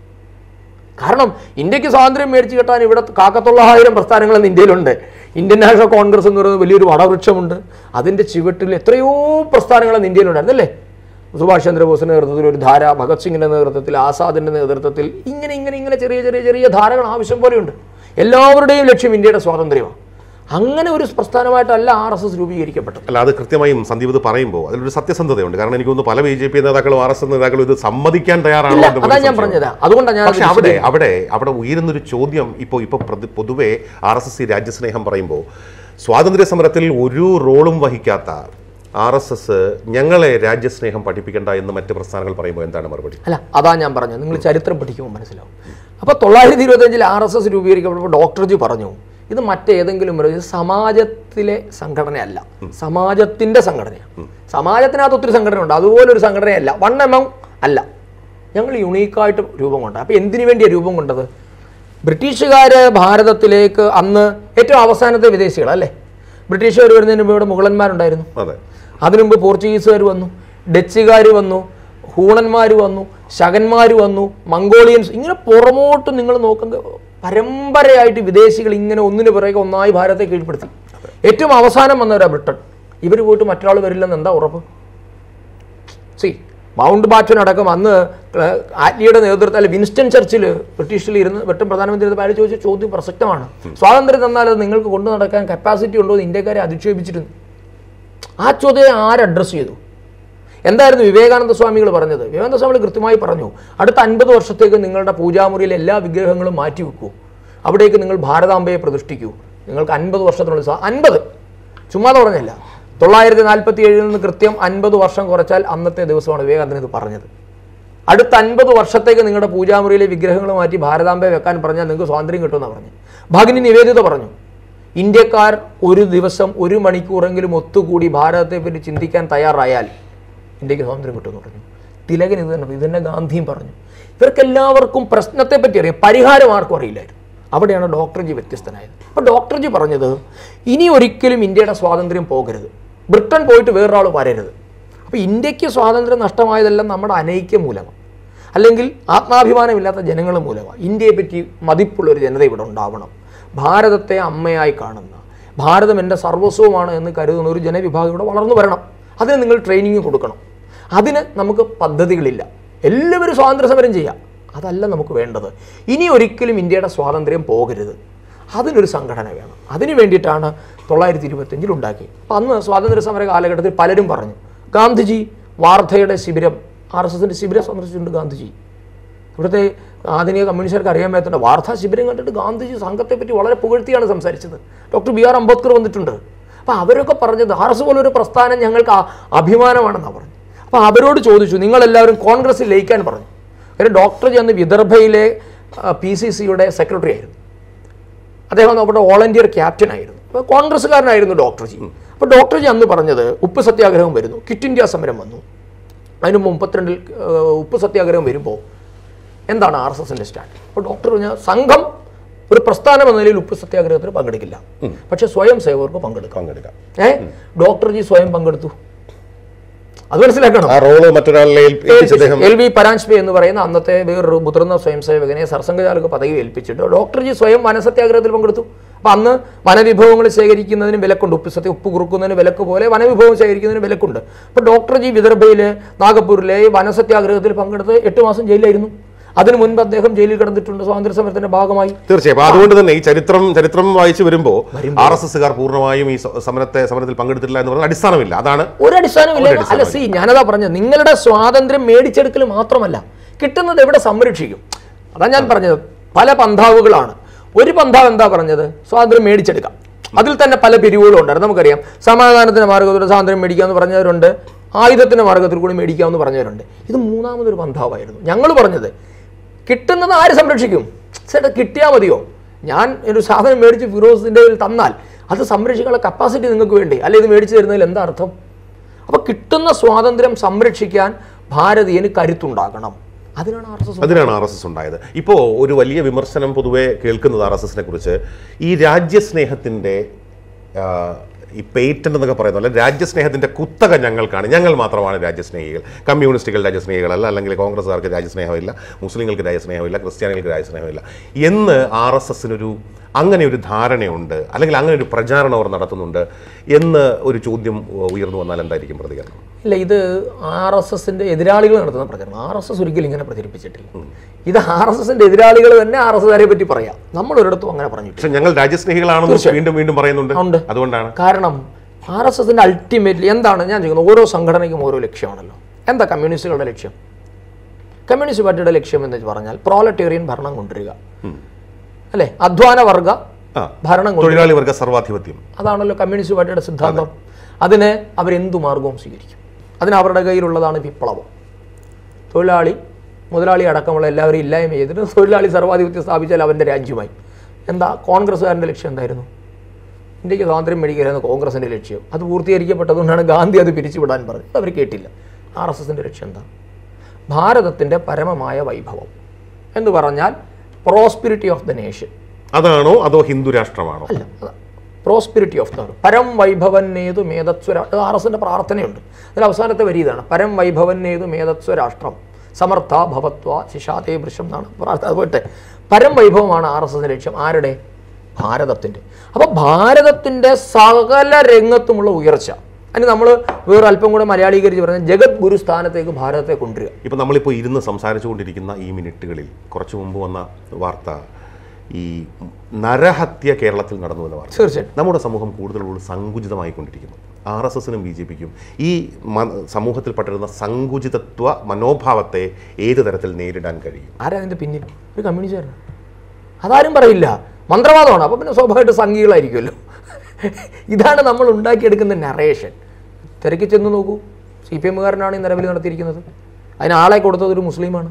Speaker 1: കാരണം ഇന്ത്യക്ക് സ്വാതന്ത്ര്യം മേടിച്ചു കിട്ടാൻ ഇവിടെ കാക്കത്തൊള്ളായിരം പ്രസ്ഥാനങ്ങൾ ഇന്ന് ഇന്ത്യയിലുണ്ട് ഇന്ത്യൻ നാഷണൽ കോൺഗ്രസ് എന്ന് പറയുന്നത് വലിയൊരു വടവൃക്ഷമുണ്ട് അതിൻ്റെ ചുവട്ടിൽ എത്രയോ പ്രസ്ഥാനങ്ങൾ ഇന്ന് ഇന്ത്യയിലുണ്ടായിരുന്നു അല്ലേ സുഭാഷ് ചന്ദ്രബോസിന്റെ നേതൃത്വത്തിൽ ഒരു ധാര ഭഗത് സിംഗിന്റെ നേതൃത്വത്തിൽ ആസാദിന്റെ നേതൃത്വത്തിൽ ഇങ്ങനെ ഇങ്ങനെ ഇങ്ങനെ ചെറിയ ചെറിയ ചെറിയ ധാരകൾ ആവശ്യം പോലെയുണ്ട് എല്ലാവരുടെയും ലക്ഷ്യം ഇന്ത്യയുടെ സ്വാതന്ത്ര്യമാണ് അങ്ങനെ ഒരു പ്രസ്ഥാനമായിട്ടല്ല ആർ എസ് എസ് രൂപീകരിക്കപ്പെട്ടത്
Speaker 2: അല്ല അത് കൃത്യമായും സന്ദീപ് ഇത് പറയുമ്പോൾ അതിലൊരു സത്യസന്ധതയുണ്ട് കാരണം എനിക്ക് തോന്നുന്നു പല ബി ജെ പി നേതാക്കളും ആർ എസ് എസ് നേതാക്കളും ഇത് സമ്മതിക്കാൻ തയ്യാറാണോ
Speaker 1: ഇല്ല
Speaker 2: എന്ന്
Speaker 1: അതാ
Speaker 2: പോലും
Speaker 1: ഞാൻ
Speaker 2: സംശയമുണ്ട്.
Speaker 1: പറഞ്ഞത് അതുകൊണ്ടാണ് ഞാൻ
Speaker 2: പക്ഷെ അവിടെ അവിടെ അവിടെ ഉയരുന്നൊരു ചോദ്യം ഇപ്പോൾ ഇപ്പോൾ പ്രതി- പൊതുവെ ആർ എസ് എസ് രാജ്യസ്നേഹം പറയുമ്പോൾ സ്വാതന്ത്ര്യ സമരത്തിൽ ഒരു റോളും വഹിക്കാത്ത ആർ എസ് എസ് ഞങ്ങളെ രാജ്യസ്നേഹം പഠിപ്പിക്കേണ്ട എന്ന് മറ്റ് പ്രസ്ഥാനങ്ങൾ പറയുമ്പോൾ എന്താണ് മറുപടി
Speaker 1: അല്ല അതാ ഞാൻ പറഞ്ഞത് നിങ്ങൾ ചരിത്രം പഠിക്കുമ്പോൾ മനസ്സിലാവും അപ്പോൾ തൊള്ളായിരത്തി ഇരുപത്തഞ്ചിൽ ആർ എസ് എസ് രൂപീകരിക്കപ്പെട്ടപ്പോൾ ഡോക്ടർജി പറഞ്ഞു ഇത് മറ്റേതെങ്കിലും ഒരു ഇത് സമാജത്തിലെ സംഘടനയല്ല സമാജത്തിന്റെ സംഘടനയാണ് സമാജത്തിനകത്ത് ഒത്തിരി സംഘടനയുണ്ട് അതുപോലെ ഒരു സംഘടനയല്ല വൺ എമൗ അല്ല ഞങ്ങൾ യുണീക്കായിട്ട് രൂപം കൊണ്ട അപ്പോൾ എന്തിനു വേണ്ടിയാണ് രൂപം കൊണ്ടത് ബ്രിട്ടീഷുകാർ ഭാരതത്തിലേക്ക് അന്ന് ഏറ്റവും അവസാനത്തെ വിദേശികൾ അല്ലേ ബ്രിട്ടീഷുകാർ വരുന്നതിന് മുമ്പ് ഇവിടെ മുഗളന്മാരുണ്ടായിരുന്നു
Speaker 2: അതെ
Speaker 1: അതിനു മുമ്പ് പോർച്ചുഗീസുകാർ വന്നു ഡച്ചുകാർ വന്നു ഹൂണന്മാർ വന്നു ശകന്മാർ വന്നു മംഗോളിയൻസ് ഇങ്ങനെ പുറമോട്ട് നിങ്ങൾ നോക്കുന്നത് പരമ്പരയായിട്ട് വിദേശികൾ ഇങ്ങനെ ഒന്നിനു പിറകെ ഒന്നായി ഭാരതത്തെ കീഴ്പ്പെടുത്തി ഏറ്റവും അവസാനം വന്നവരാ ബ്രിട്ടൻ ഇവർ പോയിട്ട് മറ്റൊരാൾ വരില്ലെന്ന് എന്താ ഉറപ്പ് സി മൗണ്ട് ബാറ്റൻ അടക്കം അന്ന് ഏഹ്, ആറ്റ്ലിയുടെ നേതൃത്വത്തിൽ അല്ല വിൻസ്റ്റൺ ചർച്ചിൽ ബ്രിട്ടീഷിൽ ഇരുന്ന് ബ്രിട്ടൻ പ്രധാനമന്ത്രി ഇരുന്നപ്പോൾ അയാൾ ചോദിച്ച ചോദ്യം പ്രസക്തമാണ് സ്വാതന്ത്ര്യം തന്നാൽ അത് നിങ്ങൾക്ക് കൊണ്ടു നടക്കാൻ കപ്പാസിറ്റി ഉണ്ടോ എന്ന് ഇന്ത്യക്കാരെ അധിക്ഷേപിച്ചിരുന്നു ആ ചോദ്യം ആര് അഡ്രസ്സ് ചെയ്തു എന്തായിരുന്നു വിവേകാനന്ദ സ്വാമികൾ പറഞ്ഞത് വിവേകാനന്ദ സ്വാമികൾ കൃത്യമായി പറഞ്ഞു അടുത്ത അൻപത് വർഷത്തേക്ക് നിങ്ങളുടെ പൂജാമുറിയിലെ എല്ലാ വിഗ്രഹങ്ങളും മാറ്റി വെക്കൂ അവിടേക്ക് നിങ്ങൾ ഭാരതാംബയെ പ്രതിഷ്ഠിക്കൂ നിങ്ങൾക്ക് അൻപത് വർഷത്തിനുള്ളിൽ സാ- അൻപത് ചുമ്മാതെ പറഞ്ഞല്ല തൊള്ളായിരത്തി നാൽപ്പത്തി ഏഴിൽ നിന്ന് കൃത്യം അൻപത് വർഷം കുറച്ചാൽ അന്നത്തെ ദിവസമാണ് വിവേകാനന്ദൻ ഇത് പറഞ്ഞത് അടുത്ത അൻപത് വർഷത്തേക്ക് നിങ്ങളുടെ പൂജാമുറിയിലെ വിഗ്രഹങ്ങൾ മാറ്റി ഭാരതാംബയെ വെക്കാൻ പറഞ്ഞാൽ നിങ്ങൾക്ക് സ്വാതന്ത്ര്യം കിട്ടുമെന്നാണ് പറഞ്ഞു ഭഗിനി നിവേദിത പറഞ്ഞു ഇന്ത്യക്കാർ ഒരു ദിവസം ഒരു മണിക്കൂറെങ്കിലും ഒത്തുകൂടി ഭാരതത്തെ പറ്റി ചിന്തിക്കാൻ തയ്യാറായാൽ ഇന്ത്യക്ക് സ്വാതന്ത്ര്യം കിട്ടുമെന്ന് പറഞ്ഞു തിലകൻ ഇത് തന്നെ പറഞ്ഞു. ഇത് തന്നെ ഗാന്ധിയും പറഞ്ഞു ഇവർക്കെല്ലാവർക്കും പ്രശ്നത്തെ പറ്റി അറിയാം പരിഹാരം ആർക്കും അറിയില്ലായിരുന്നു അവിടെയാണ് ഡോക്ടർജി വ്യത്യസ്തനായത് അപ്പോൾ ഡോക്ടർജി പറഞ്ഞത് ഇനി ഒരിക്കലും ഇന്ത്യയുടെ സ്വാതന്ത്ര്യം പോകരുത് ബ്രിട്ടൻ പോയിട്ട് വേറൊരാൾ വരരുത് അപ്പോൾ ഇന്ത്യക്ക് സ്വാതന്ത്ര്യം നഷ്ടമായതെല്ലാം നമ്മുടെ അനൈക്യം മൂലമാണ് അല്ലെങ്കിൽ ആത്മാഭിമാനമില്ലാത്ത ജനങ്ങൾ മൂലമാണ് ഇന്ത്യയെ പറ്റി മതിപ്പുള്ള ഒരു ജനത ഇവിടെ ഉണ്ടാവണം ഭാരതത്തെ അമ്മയായി കാണുന്ന ഭാരതം എൻ്റെ സർവസ്വമാണ് എന്ന് കരുതുന്ന ഒരു ജനവിഭാഗം ഇവിടെ വളർന്നു വരണം അതിന് നിങ്ങൾ ട്രെയിനിങ് കൊടുക്കണം അതിന് നമുക്ക് പദ്ധതികളില്ല എല്ലാവരും സ്വാതന്ത്ര്യ സമരം ചെയ്യാം അതല്ല നമുക്ക് വേണ്ടത് ഇനി ഒരിക്കലും ഇന്ത്യയുടെ സ്വാതന്ത്ര്യം പോകരുത് അതിനൊരു സംഘടന വേണം അതിനു വേണ്ടിയിട്ടാണ് തൊള്ളായിരത്തി ഇരുപത്തഞ്ചിൽ ഉണ്ടാക്കി അപ്പം അന്ന് സ്വാതന്ത്ര്യ സമര കാലഘട്ടത്തിൽ പലരും പറഞ്ഞു ഗാന്ധിജി വാർധയുടെ ശിബിരം ആർ എസ് എസിൻ്റെ ശിബിരം സന്ദർശിച്ചിട്ടുണ്ട് ഗാന്ധിജി ഇവിടുത്തെ ആധുനിക കമ്മ്യൂണിസ്റ്റുകാർക്ക് അറിയാൻ പറ്റുന്ന വാർത്താ ശിബിരം കണ്ടിട്ട് ഗാന്ധിജി സംഘത്തെ പറ്റി വളരെ പുകഴ്ത്തിയാണ് സംസാരിച്ചത് ഡോക്ടർ ബി ആർ അംബേദ്കർ വന്നിട്ടുണ്ട് അപ്പോൾ അവരൊക്കെ പറഞ്ഞത് ആർ എസ് പോലൊരു പ്രസ്ഥാനം ഞങ്ങൾക്ക് ആ- അഭിമാനമാണെന്നാണ് പറഞ്ഞു അപ്പോൾ അവരോട് ചോദിച്ചു നിങ്ങളെല്ലാവരും കോൺഗ്രസ്സിൽ ലയിക്കാൻ പറഞ്ഞു കാര്യം ഡോക്ടർ അന്ന് വിദർഭയിലെ പി സി സിയുടെ സെക്രട്ടറി ആയിരുന്നു അദ്ദേഹം നമ്മുടെ ഓൾ ഇന്ത്യ ക്യാപ്റ്റൻ ആയിരുന്നു അപ്പോൾ കോൺഗ്രസ്സുകാരനായിരുന്നു ഡോക്ടർജി അപ്പോൾ ഡോക്ടർജി അന്ന് പറഞ്ഞത് ഉപ്പ് സത്യാഗ്രഹം വരുന്നു ക്വിറ്റ് ഇന്ത്യ സമരം വന്നു അതിന് മുപ്പത്തിരണ്ടിൽ ഏഹ്, ഉപ്പ് സത്യാഗ്രഹം വരുമ്പോൾ എന്താണ് ആർ എസ് എസിൻ്റെ സ്റ്റാൻഡ് അപ്പോൾ ഡോക്ടർ പറഞ്ഞ സംഘം ഒരു പ്രസ്ഥാനം എന്ന നിലയിൽ ഉപ്പ് സത്യാഗ്രഹത്തിന് പങ്കെടുക്കില്ല പക്ഷേ സ്വയം സേവകർക്ക് പങ്കെടുക്കാം
Speaker 2: പങ്കെടുക്കാം
Speaker 1: ഏ ഡോക്ടർജി സ്വയം പങ്കെടുത്തു അത് മനസ്സിലാക്കണം
Speaker 2: ആ റോള് മറ്റൊരാളിനെ ഏൽപ്പി- ഏൽപ്പിച്ച് അദ്ദേഹം
Speaker 1: എൽ വി പരാഞ്ച്പി എന്ന് പറയുന്ന അന്നത്തെ വേറൊരു മുതിർന്ന സ്വയം സേവകനെ സർസംഘചാലക പദവി ഏൽപ്പിച്ചിട്ട് ഡോക്ടർജി സ്വയം വനസത്യാഗ്രഹത്തിൽ പങ്കെടുത്തു അപ്പൊ അന്ന് വനവിഭവങ്ങൾ ശേഖരിക്കുന്നതിന് വിലക്കുണ്ട് ഉപ്പ് സത്യ ഉപ്പ് കുറുക്കുന്നതിന് വിലക്ക് പോലെ വനവിഭവം ശേഖരിക്കുന്നതിന് വിലക്കുണ്ട് അപ്പൊ ഡോക്ടർജി വിദർഭയിലെ നാഗപ്പൂരിലെ വനസത്യാഗ്രഹത്തിൽ പങ്കെടുത്ത് എട്ട് മാസം ജയിലിലായിരുന്നു അതിനു മുൻപ് അദ്ദേഹം ജയിലിൽ കിടന്നിട്ടുണ്ട് സ്വാതന്ത്ര്യ സമരത്തിന്റെ ഭാഗമായി
Speaker 2: തീർച്ചയായും അപ്പൊ അതുകൊണ്ട് തന്നെ ഈ ചരിത്രം ചരിത്രം വായിച്ചു വരുമ്പോൾ ആർ എസ് എസ്സുകാർ പൂർണ്ണമായും ഈ സ- സമരത്തെ സമരത്തിൽ പങ്കെടുത്തിട്ടില്ല എന്ന് പറഞ്ഞാൽ അടിസ്ഥാനമില്ല അതാണ്
Speaker 1: ഒരു അടിസ്ഥാനമില്ല അല്ല സി ഞാനതാ പറഞ്ഞത് നിങ്ങളുടെ സ്വാതന്ത്ര്യം മേടിച്ചെടുക്കൽ മാത്രമല്ല കിട്ടുന്നത് എവിടെ സംരക്ഷിക്കും അതാ ഞാൻ പറഞ്ഞത് പല പന്ഥാവുകളാണ് ഒരു പന്ഥാവ് എന്താ പറഞ്ഞത് സ്വാതന്ത്ര്യം മേടിച്ചെടുക്കാം അതിൽ തന്നെ പല പിരിവുകളും ഉണ്ടായിരുന്നു നമുക്കറിയാം സമാധാനത്തിന്റെ മാർഗത്തിലൂടെ സ്വാതന്ത്ര്യം മേടിക്കാമെന്ന് പറഞ്ഞവരുണ്ട് ആയുധത്തിന്റെ മാർഗത്തിൽ കൂടി മേടിക്കാമെന്ന് പറഞ്ഞവരുണ്ട് ഇത് മൂന്നാമതൊരു പന്ഥാവായിരുന്നു ഞങ്ങൾ പറഞ്ഞത് കിട്ടുന്നത് ആര് സംരക്ഷിക്കും ചേട്ടാ കിട്ടിയാൽ മതിയോ ഞാൻ ഒരു സാധനം മേടിച്ച് ഫിറോസിൻ്റെ കയ്യിൽ തന്നാൽ അത് സംരക്ഷിക്കാനുള്ള കപ്പാസിറ്റി നിങ്ങൾക്ക് വേണ്ടി അല്ലെ ഇത് മേടിച്ചു തരുന്നതിൽ എന്താ അർത്ഥം അപ്പോൾ കിട്ടുന്ന സ്വാതന്ത്ര്യം സംരക്ഷിക്കാൻ ഭാരതീയന് കരുത്തുണ്ടാകണം അതിനാണ് ആർ എസ് എസ്
Speaker 2: അതിനാണ് ആർ എസ് എസ് ഉണ്ടായത് ഇപ്പോൾ ഒരു വലിയ വിമർശനം പൊതുവെ കേൾക്കുന്നത് ആർ എസ് എസിനെ കുറിച്ച് ഈ രാജ്യസ്നേഹത്തിൻ്റെ ആ, ഈ പേറ്റന്റ് എന്നൊക്കെ പറയുന്നത് പോലെ രാജ്യസ്നേഹത്തിന്റെ കുത്തക ഞങ്ങൾക്കാണ് ഞങ്ങൾ മാത്രമാണ് രാജ്യസ്നേഹികൾ കമ്മ്യൂണിസ്റ്റുകൾ രാജ്യസ്നേഹികളല്ല അല്ലെങ്കിൽ കോൺഗ്രസ്സുകാർക്ക് രാജ്യസ്നേഹമില്ല മുസ്ലിങ്ങൾക്ക് രാജ്യസ്നേഹമില്ല ക്രിസ്ത്യാനികൾക്ക് രാജ്യസ്നേഹമില്ല എന്ന് ആർ എസ് എസിനൊരു അങ്ങനെ ഒരു ധാരണയുണ്ട് അല്ലെങ്കിൽ അങ്ങനെ ഒരു പ്രചാരണം അവർ നടത്തുന്നുണ്ട് എന്ന് ഒരു ചോദ്യം ഉയർന്നു വന്നാൽ എന്തായിരിക്കും പ്രതികരണം
Speaker 1: ഇല്ല ഇത് ആർ എസ് എസിന്റെ എതിരാളികൾ നടത്തുന്ന പ്രചരണം ആർ എസ് എസ് ഒരിക്കലും ഇങ്ങനെ പ്രചരിപ്പിച്ചിട്ടില്ല ഇത് ആർ എസ് എസിന്റെ എതിരാളികൾ തന്നെ ആർ എസ് എസുകാരെ പറ്റി പറയാം നമ്മൾ ഒരിടത്തും അങ്ങനെ പറഞ്ഞിട്ടില്ല
Speaker 2: പക്ഷെ ഞങ്ങൾ രാജ്യസ്നേഹികളാണെന്ന് വീണ്ടും വീണ്ടും പറയുന്നുണ്ട്
Speaker 1: ഉണ്ട്.
Speaker 2: അതുകൊണ്ടാണ്
Speaker 1: കാരണം ആർ എസ് എസിന്റെ അൾട്ടിമേറ്റ്ലി എന്താണ് ഞാൻ ചോദിക്കുന്നത് ഓരോ സംഘടനയ്ക്കും ഓരോ ലക്ഷ്യമാണല്ലോ എന്താ കമ്മ്യൂണിസ്റ്റുകളുടെ ലക്ഷ്യം കമ്മ്യൂണിസ്റ്റ് പാർട്ടിയുടെ ലക്ഷ്യം എന്ന് പറഞ്ഞാൽ പ്രോലറ്റേറിയൻ ഭരണം കൊണ്ടുവരിക അല്ലേ അധ്വാന വർഗ
Speaker 2: ആ
Speaker 1: ഭരണം കൊണ്ടുവരിക
Speaker 2: തൊഴിലാളി വർഗ സർവാധിപത്യം
Speaker 1: അതാണല്ലോ കമ്മ്യൂണിസ്റ്റ് പാർട്ടിയുടെ സിദ്ധാന്തം അതിന് അവരെന്തു മാർഗവും സ്വീകരിക്കും അതിന് അവരുടെ കയ്യിലുള്ളതാണ് വിപ്ലവം തൊഴിലാളി മുതലാളി അടക്കമുള്ള എല്ലാവരും ഇല്ലായ്മ ചെയ്തിട്ട് തൊഴിലാളി സർവാധിപത്യം സ്ഥാപിച്ചാൽ അവൻ്റെ രാജ്യമായി എന്താ കോൺഗ്രസ്സുകാരൻ്റെ ലക്ഷ്യം എന്തായിരുന്നു ഇന്ത്യക്ക് സ്വാതന്ത്ര്യം മേടിക്കുകയായിരുന്നു കോൺഗ്രസിൻ്റെ ലക്ഷ്യം അത് പൂർത്തീകരിക്കപ്പെട്ടതുകൊണ്ടാണ് ഗാന്ധി അത് പിരിച്ചുവിടാൻ പറഞ്ഞത് അവർ കേട്ടില്ല ആർ എസ് എസിൻ്റെ ലക്ഷ്യം എന്താ ഭാരതത്തിൻ്റെ പരമമായ വൈഭവം എന്ന് പറഞ്ഞാൽ പ്രോസ്പിരിറ്റി ഓഫ് ദ നേഷൻ
Speaker 2: അതാണോ അതോ ഹിന്ദു രാഷ്ട്രമാണോ
Speaker 1: അല്ല പ്രോസ്പിരിറ്റി ഓഫ് ദ പരം വൈഭവന്നേതു മേധസ്വര ആർ എസിൻ്റെ പ്രാർത്ഥനയുണ്ട് അതിൽ അവസാനത്തെ വരി ഇതാണ് പരം വൈഭവന്നേതു മേധസ്വ രാഷ്ട്രം സമർത്ഥ ഭവത്വ ശിശാതേ വൃഷം എന്നാണ് പ്രാർത്ഥന അതുപോട്ടെ പരം വൈഭവമാണ് ആർ എസ് എസിൻ്റെ ലക്ഷ്യം ആരുടെ ഭാരതത്തിൻ്റെ അപ്പോൾ ഭാരതത്തിൻ്റെ സകല രംഗത്തുമുള്ള ഉയർച്ച അതിന് നമ്മൾ വേറെ അല്പം കൂടെ മലയാളീകരിച്ച് പറഞ്ഞാൽ ജഗത് ഗുരു സ്ഥാനത്തേക്ക് ഭാരതത്തെ കൊണ്ടുവരിക
Speaker 2: ഇപ്പൊ നമ്മളിപ്പോൾ ഇരുന്ന് സംസാരിച്ചുകൊണ്ടിരിക്കുന്ന ഈ മിനിറ്റുകളിൽ കുറച്ചു മുമ്പ് വന്ന വാർത്ത ഈ നരഹത്യ കേരളത്തിൽ നടന്നു എന്ന വാർത്ത
Speaker 1: തീർച്ചയായിട്ടും
Speaker 2: നമ്മുടെ സമൂഹം കൂടുതൽ കൂടുതൽ സങ്കുചിതമായിക്കൊണ്ടിരിക്കുന്നു ആർ എസ് എസിനും ബി ജെ പിക്കും ഈ മ- സമൂഹത്തിൽ പടരുന്ന സങ്കുചിതത്വ മനോഭാവത്തെ ഏത് തരത്തിൽ നേരിടാൻ കഴിയും
Speaker 1: ആരാ അതിൻ്റെ പിന്നിൽ ഒരു കമ്മ്യൂണിസ്റ്റുകാരനാണ് അതാരും പറയില്ല മന്ത്രവാദമാണ് അപ്പോൾ പിന്നെ സ്വാഭാവികമായിട്ട് സംഘികളായിരിക്കുമല്ലോ ഇതാണ് നമ്മൾ ഉണ്ടാക്കിയെടുക്കുന്ന നറേഷൻ തിരക്കി ചെന്ന് നോക്കൂ സി പി എമ്മുകാരനാണ് ഈ നിലവിൽ നടത്തിയിരിക്കുന്നത് അതിന് ആളെ കൊടുത്തത് ഒരു മുസ്ലിമാണ്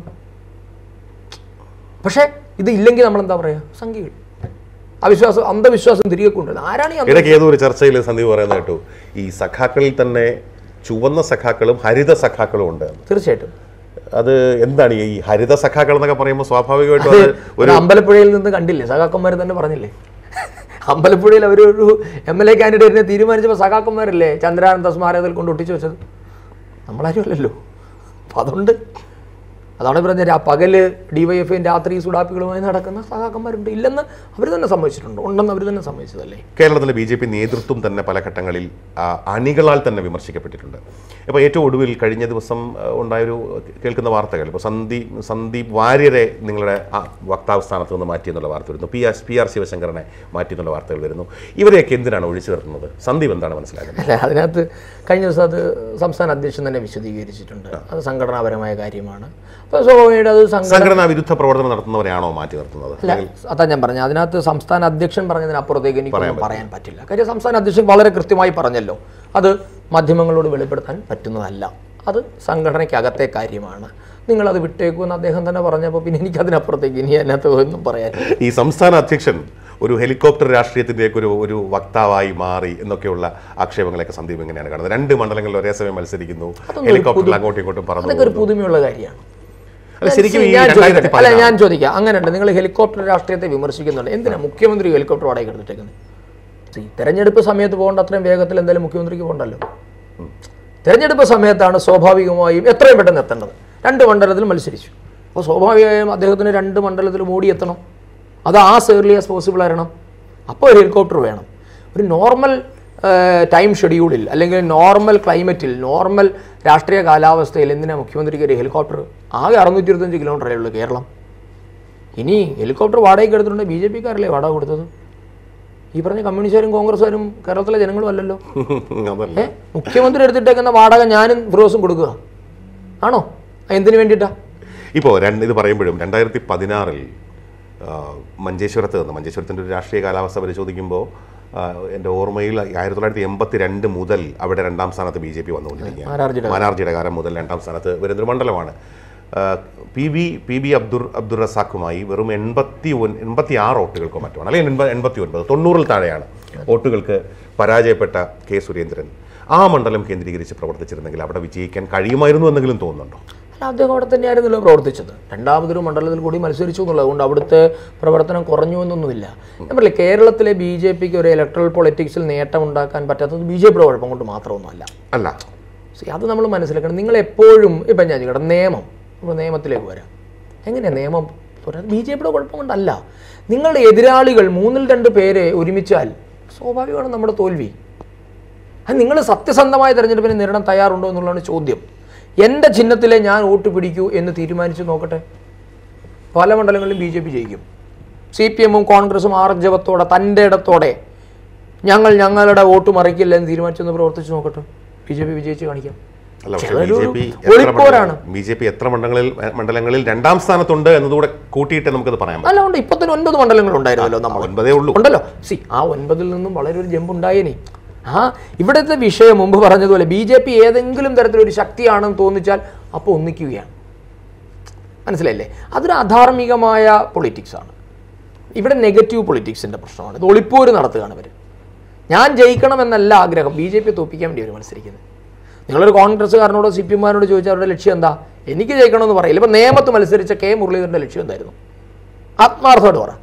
Speaker 1: പക്ഷേ ഇത് ഇല്ലെങ്കിൽ നമ്മൾ എന്താ പറയുക സംഘികൾ അവിശ്വാസം അന്ധവിശ്വാസം തിരികെ കൊണ്ടുവരുന്നത് ആരാണ് ഈ അന്ധ
Speaker 2: ഇടയ്ക്ക് ഏതോ ഒരു ചർച്ചയിൽ സന്ദീപ് പറയുന്ന കേട്ടു ഈ സഖാക്കളിൽ തന്നെ ചുവന്ന സഖാക്കളും ഹരിത സഖാക്കളും ഉണ്ട് എന്ന്.
Speaker 1: തീർച്ചയായിട്ടും
Speaker 2: അത് എന്താണ് ഈ ഹരിത സഖാക്കൾ എന്നൊക്കെ പറയുമ്പോൾ സ്വാഭാവികമായിട്ടും
Speaker 1: അത്
Speaker 2: അത്
Speaker 1: ഒരു അമ്പലപ്പുഴയിൽ നിന്ന് കണ്ടില്ലേ സഖാക്കന്മാർ തന്നെ പറഞ്ഞില്ലേ അമ്പലപ്പുഴയിൽ അവരൊരു എം എൽ എ കാൻഡിഡേറ്റിനെ തീരുമാനിച്ചപ്പോൾ സഖാക്കന്മാരല്ലേ ചന്ദ്രാനന്ദ സ്മാരകത്തിൽ കൊണ്ട് ഒട്ടിച്ചു വെച്ചത് നമ്മളാരും അല്ലല്ലോ അപ്പം അതുകൊണ്ട് അതാണ് പറഞ്ഞത് ആ പകല് ഡിവൈഎഫ്ഐയും രാത്രി സുഡാപ്പികളുമായി നടക്കുന്ന സഖാക്കന്മാരുണ്ട് ഇല്ലെന്ന് അവർ തന്നെ സമ്മതിച്ചിട്ടുണ്ട് ഉണ്ടെന്ന് അവർ തന്നെ സമ്മതിച്ചതല്ലേ
Speaker 2: കേരളത്തിലെ ബി ജെ പി നേതൃത്വം തന്നെ പല ഘട്ടങ്ങളിൽ ആ, അണികളാൽ തന്നെ വിമർശിക്കപ്പെട്ടിട്ടുണ്ട് ഇപ്പോൾ ഏറ്റവും ഒടുവിൽ കഴിഞ്ഞ ദിവസം ആ, ഉണ്ടായൊരു കേൾക്കുന്ന വാർത്തകൾ ഇപ്പോൾ സന്ദീപ് സന്ദീപ് വാര്യരെ നിങ്ങളുടെ ആ വക്താവ് സ്ഥാനത്ത് നിന്ന് മാറ്റി എന്നുള്ള വാർത്ത വരുന്നു പി ആർ പി ആർ ശിവശങ്കരനെ മാറ്റി എന്നുള്ള വാർത്തകൾ വരുന്നു ഇവരെയൊക്കെ എന്തിനാണ് ഒഴിച്ചു നിർത്തുന്നത് സന്ദീപ് എന്താണ് മനസ്സിലാക്കുന്നത്
Speaker 1: അല്ല അതിനകത്ത് കഴിഞ്ഞ ദിവസം അത് സംസ്ഥാന അധ്യക്ഷൻ തന്നെ വിശദീകരിച്ചിട്ടുണ്ട് അത് സംഘടനാപരമായ കാര്യമാണ് അപ്പോൾ സ്വാഭാവികമായിട്ട് അത് സംഘടന
Speaker 2: സംഘടനാ വിരുദ്ധ പ്രവർത്തനം നടത്തുന്നവരെയാണോ മാറ്റി നിർത്തുന്നത്
Speaker 1: അല്ല അതാ ഞാൻ പറഞ്ഞു അതിനകത്ത് സംസ്ഥാന അധ്യക്ഷൻ പറഞ്ഞതിനപ്പുറത്തേക്ക് എനിക്കൊന്നും പറയാൻ പറ്റില്ല കാര്യം സംസ്ഥാന അധ്യക്ഷൻ വളരെ കൃത്യമായി പറഞ്ഞല്ലോ അത് മാധ്യമങ്ങളോട് വെളിപ്പെടുത്താൻ പറ്റുന്നതല്ല അത് സംഘടനയ്ക്കകത്തെ കാര്യമാണ് നിങ്ങളത് വിട്ടേക്കുമെന്ന് അദ്ദേഹം തന്നെ പറഞ്ഞപ്പോൾ പിന്നെ എനിക്ക് അതിനപ്പുറത്തേക്ക് ഇനി അതിനകത്ത് ഒന്നും പറയാൻ
Speaker 2: ഈ സംസ്ഥാന അധ്യക്ഷൻ ഒരു ഹെലികോപ്റ്റർ രാഷ്ട്രീയത്തിൻ്റെയൊക്കെ ഒരു ഒരു വക്താവായി മാറി എന്നൊക്കെയുള്ള ആക്ഷേപങ്ങളൊക്കെ സന്ദീപ് എങ്ങനെയാണ് കാണുന്നത് രണ്ട് മണ്ഡലങ്ങളിൽ ഒരേ സമയം മത്സരിക്കുന്നു ഹെലികോപ്റ്ററിൽ അങ്ങോട്ടും ഇങ്ങോട്ടും പറന്നു
Speaker 1: അതൊക്കെ ഒരു പുതുമയുള്ള കാര്യമാണ്
Speaker 2: അല്ല ശരിക്കും ഈ
Speaker 1: ഞാൻ
Speaker 2: രണ്ടായിരത്തി
Speaker 1: ചോദിക്കട്ടെ അല്ല ഞാൻ ചോദിക്കാം അങ്ങനെയുണ്ട് നിങ്ങൾ ഹെലികോപ്റ്റർ രാഷ്ട്രീയത്തെ വിമർശിക്കുന്നുണ്ട് എന്തിനാ മുഖ്യമന്ത്രി ഹെലികോപ്റ്റർ വാടക എടുത്തിട്ടേക്കുന്നത് See, തെരഞ്ഞെടുപ്പ് സമയത്ത് പോകേണ്ട അത്രയും വേഗത്തിൽ എന്തായാലും മുഖ്യമന്ത്രിക്ക് പോകണ്ടല്ലോ തെരഞ്ഞെടുപ്പ് സമയത്താണ് സ്വാഭാവികമായും എത്രയും പെട്ടെന്ന് എത്തേണ്ടത് രണ്ട് മണ്ഡലത്തിൽ മത്സരിച്ചു അപ്പോൾ സ്വാഭാവികമായും അദ്ദേഹത്തിന് രണ്ട് മണ്ഡലത്തിൽ ഓടിയെത്തണം അത് ആസ് ഏർലി ആസ് പോസിബിൾ ആയിരുന്നു അപ്പോൾ ഒരു ഹെലികോപ്റ്റർ വേണം ഒരു നോർമൽ ടൈം ഷെഡ്യൂളിൽ അല്ലെങ്കിൽ നോർമൽ ക്ലൈമറ്റിൽ നോർമൽ രാഷ്ട്രീയ കാലാവസ്ഥയിൽ എന്തിനാ മുഖ്യമന്ത്രിക്ക് ഒരു ഹെലികോപ്റ്റർ ആകെ അറുന്നൂറ്റി ഇരുപത്തഞ്ച് കിലോമീറ്ററേ ഉള്ളൂ കേരളം ഇനി ഹെലികോപ്റ്റർ വാടകയ്ക്ക് എടുത്തിട്ടുണ്ട് ബി ജെ പിക്കാരല്ലേ വാടക കൊടുത്തത് ഈ പറഞ്ഞ കമ്മ്യൂണിസ്റ്റുകാരും കോൺഗ്രസ്സുകാരും കേരളത്തിലെ ജനങ്ങളും അല്ലല്ലോ
Speaker 2: അതല്ല
Speaker 1: ഏ മുഖ്യമന്ത്രി എടുത്തിട്ടേക്കുന്ന വാടക ഞാനും ഫിറോസും കൊടുക്കുക ആണോ എന്തിനു വേണ്ടിയിട്ടാ
Speaker 2: ഇപ്പോൾ രണ്ട് ഇത് പറയുമ്പോഴും രണ്ടായിരത്തി പതിനാറിൽ മഞ്ചേശ്വരത്ത് നിന്ന് മഞ്ചേശ്വരത്തിൻ്റെ ഒരു രാഷ്ട്രീയ കാലാവസ്ഥ പരിശോധിക്കുമ്പോൾ ആ, എൻ്റെ ഓർമ്മയിൽ ആയിരത്തി തൊള്ളായിരത്തി എൺപത്തി രണ്ട് മുതൽ അവിടെ രണ്ടാം സ്ഥാനത്ത് ബി ജെ പി വന്നുകൊണ്ടിരിക്കുകയാണ്
Speaker 1: മാരാർജിയുടെ
Speaker 2: മാനാർജിയുടെ കാലം മുതൽ രണ്ടാം സ്ഥാനത്ത് വരുന്നൊരു മണ്ഡലമാണ് ആ, P B P B Abdur Abdul റസാഖുമായി വെറും എൺപത്തി ഒൻ എൺപത്തി ആറ് വോട്ടുകൾക്കോ മറ്റുമാണ് അല്ലെങ്കിൽ എൺപ എൺപത്തി ഒൻപത് തൊണ്ണൂറിൽ താഴെയാണ് വോട്ടുകൾക്ക് പരാജയപ്പെട്ട കെ സുരേന്ദ്രൻ ആ മണ്ഡലം കേന്ദ്രീകരിച്ച് പ്രവർത്തിച്ചിരുന്നെങ്കിൽ അവിടെ വിജയിക്കാൻ കഴിയുമായിരുന്നു എന്നെങ്കിലും തോന്നുന്നുണ്ടോ
Speaker 1: അല്ല അദ്ദേഹം അവിടെ തന്നെയായിരുന്നല്ലോ പ്രവർത്തിച്ചത് രണ്ടാമതൊരു മണ്ഡലത്തിൽ കൂടി മത്സരിച്ചു എന്നുള്ളത് അതുകൊണ്ട് അവിടുത്തെ പ്രവർത്തനം കുറഞ്ഞു എന്നൊന്നുമില്ല ഞാൻ പറയില്ല കേരളത്തിലെ ബി ജെ പിക്ക് ഒരു ഇലക്ട്രൽ പൊളിറ്റിക്സിൽ നേട്ടം ഉണ്ടാക്കാൻ പറ്റാത്തത് ബി ജെ പിയുടെ കുഴപ്പം കൊണ്ട് മാത്രമൊന്നുമല്ല
Speaker 2: അല്ല
Speaker 1: See, അത് നമ്മൾ മനസ്സിലാക്കണം നിങ്ങൾ എപ്പോഴും ഇപ്പം ഞാൻ ചോദിക്കട്ടെ നിയമം നമ്മൾ നിയമത്തിലേക്ക് വരാം എങ്ങനെയാണ് നിയമം ബി ജെ പിയുടെ കുഴപ്പം കൊണ്ടല്ല നിങ്ങളുടെ എതിരാളികൾ മൂന്നിൽ രണ്ട് പേരെ ഒരുമിച്ചാൽ സ്വാഭാവികമാണ് നമ്മുടെ തോൽവി അത് നിങ്ങൾ സത്യസന്ധമായ തെരഞ്ഞെടുപ്പിനെ നേരിടാൻ തയ്യാറുണ്ടോ എന്നുള്ളതാണ് ചോദ്യം എൻ്റെ ചിഹ്നത്തിലെ ഞാൻ വോട്ട് പിടിക്കൂ എന്ന് തീരുമാനിച്ച് നോക്കട്ടെ പല മണ്ഡലങ്ങളിലും ബി ജെ പി ജയിക്കും സി പി എമ്മും കോൺഗ്രസും ആർജവത്തോടെ തൻ്റെ ഇടത്തോടെ ഞങ്ങൾ ഞങ്ങളുടെ വോട്ട് മറിക്കില്ല എന്ന് തീരുമാനിച്ചൊന്ന് പ്രവർത്തിച്ച് നോക്കട്ടെ ബി ജെ പി വിജയിച്ച് കാണിക്കാം
Speaker 2: അല്ല പക്ഷേ ബി
Speaker 1: ചിലരൊരു
Speaker 2: ജെ പി
Speaker 1: ഒളിപ്പോരാണ്.
Speaker 2: ബി ജെ പി എത്ര മണ്ഡലങ്ങളിൽ മണ്ഡലങ്ങളിൽ രണ്ടാം സ്ഥാനത്തുണ്ട് എന്നതുകൂടെ കൂട്ടിയിട്ട് നമുക്കത് പറയാൻ പറ്റും
Speaker 1: അല്ല ഉണ്ട് ഇപ്പൊ തന്നെ ഒൻപത് മണ്ഡലങ്ങൾ ഉണ്ടായിരുന്നല്ലോ നമ്മൾ
Speaker 2: ഒൻപതേ ഉള്ളൂ
Speaker 1: ഉണ്ടല്ലോ സി ആ ഒൻപതിൽ നിന്നും വളരെ ഒരു ജമ്പ് ഉണ്ടായേനെ ആ ഇവിടുത്തെ വിഷയം മുമ്പ് പറഞ്ഞതുപോലെ ബി ജെ പി ഏതെങ്കിലും തരത്തിലൊരു ശക്തിയാണെന്ന് തോന്നിച്ചാൽ അപ്പോൾ ഒന്നിക്കുകയാണ് മനസ്സിലായില്ലേ അതൊരു അധാർമികമായ പൊളിറ്റിക്സ് ആണ് ഇവിടെ നെഗറ്റീവ് പൊളിറ്റിക്സിൻ്റെ പ്രശ്നമാണ് ഇത് ഒളിപ്പോര് നടത്തുകയാണ് ഇവർ ഞാൻ ജയിക്കണമെന്നല്ല ആഗ്രഹം ബി ജെ പി തോപ്പിക്കാൻ വേണ്ടി അവർ മത്സരിക്കുന്നത് നിങ്ങളൊരു കോൺഗ്രസ്സുകാരനോടോ സി പി എമ്മാരോട് ചോദിച്ചാൽ അവരുടെ ലക്ഷ്യം എന്താ എനിക്ക് ജയിക്കണമെന്ന് പറയില്ല ഇപ്പം നേമത്ത് മത്സരിച്ച കെ മുരളീധരൻ്റെ ലക്ഷ്യം എന്തായിരുന്നു ആത്മാർത്ഥമായിട്ട് പറ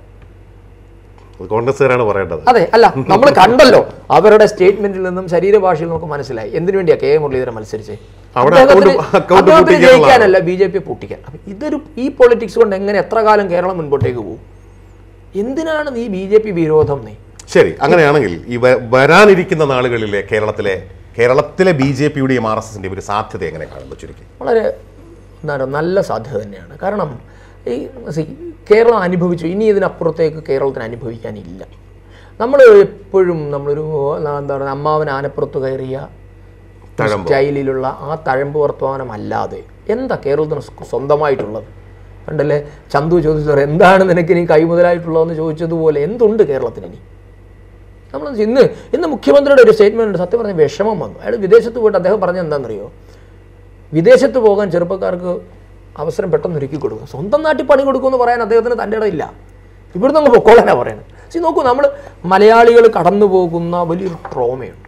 Speaker 2: അത് കോൺഗ്രസ്സുകാരാണ് പറയേണ്ടത്
Speaker 1: അതെ അല്ല നമ്മൾ കണ്ടല്ലോ അവരുടെ സ്റ്റേറ്റ്മെന്റിൽ നിന്നും ശരീരഭാഷയിൽ നമുക്ക് മനസ്സിലായി എന്തിനു വേണ്ടിയാ കെ മുരളീധരൻ മത്സരിച്ചേ
Speaker 2: അവിടെ
Speaker 1: അദ്ദേഹത്തിന്
Speaker 2: account- account
Speaker 1: അദ്ദേഹത്തിന്
Speaker 2: പൊട്ടിക്കാനുള്ളതാണ്.
Speaker 1: ജയിക്കാനല്ല ബി ജെ പി പൊട്ടിക്കാൻ അപ്പൊ ഇതൊരു ഈ പൊളിറ്റിക്സ് കൊണ്ട് എങ്ങനെ എത്ര കാലം കേരളം മുൻപോട്ടേക്ക് പോകും എന്തിനാണ് നീ ബി ജെ പി വിരോധം നീ
Speaker 2: ശരി അങ്ങനെയാണെങ്കിൽ ഈ വ- വരാനിരിക്കുന്ന നാളുകളിലെ കേരളത്തിലെ കേരളത്തിലെ ബി ജെ പിയുടെയും ആർ എസ് എസിന്റെ ഒരു സാധ്യത എങ്ങനെ കാണുന്നു ചുരുക്കി
Speaker 1: വളരെ എന്താണ് നല്ല സാധ്യത തന്നെയാണ് കാരണം ഈ see, കേരളം അനുഭവിച്ചു ഇനി ഇതിനപ്പുറത്തേക്ക് കേരളത്തിന് അനുഭവിക്കാനില്ല നമ്മൾ എപ്പോഴും നമ്മളൊരു എന്താ പറയുക അമ്മാവൻ ആനപ്പുറത്ത് കയറിയ
Speaker 2: തഴമ്പ്.
Speaker 1: സ്റ്റൈലിലുള്ള ആ തഴമ്പ് വർത്തമാനം അല്ലാതെ എന്താ കേരളത്തിന് സ്വ- സ്വന്തമായിട്ടുള്ളത് കണ്ടല്ലേ ചന്തു ചോദിച്ചു എന്താണ് നിനക്ക് ഇനി കൈമുതലായിട്ടുള്ളതെന്ന് ചോദിച്ചതുപോലെ എന്തുണ്ട് കേരളത്തിന് ഇനി നമ്മൾ ഇന്ന് ഇന്ന് മുഖ്യമന്ത്രിയുടെ ഒരു സ്റ്റേറ്റ്മെന്റ് ഉണ്ട് സത്യം പറഞ്ഞ വിഷമം വന്നു അയാൾ വിദേശത്ത് പോയിട്ട് അദ്ദേഹം പറഞ്ഞ എന്താണെന്നറിയോ വിദേശത്ത് പോകാൻ ചെറുപ്പക്കാർക്ക് അവസരം പെട്ടെന്ന് ഒരുക്കി കൊടുക്കും സ്വന്തം നാട്ടിൽ പണി കൊടുക്കുമെന്ന് പറയാൻ അദ്ദേഹത്തിന് തൻ്റെ ഇടയില്ല ഇവിടുന്ന് അങ്ങ് പൊക്കോളാനാണ് പറയുന്നത് സി നോക്കൂ നമ്മൾ മലയാളികൾ കടന്നു പോകുന്ന വലിയൊരു ട്രോമയുണ്ട്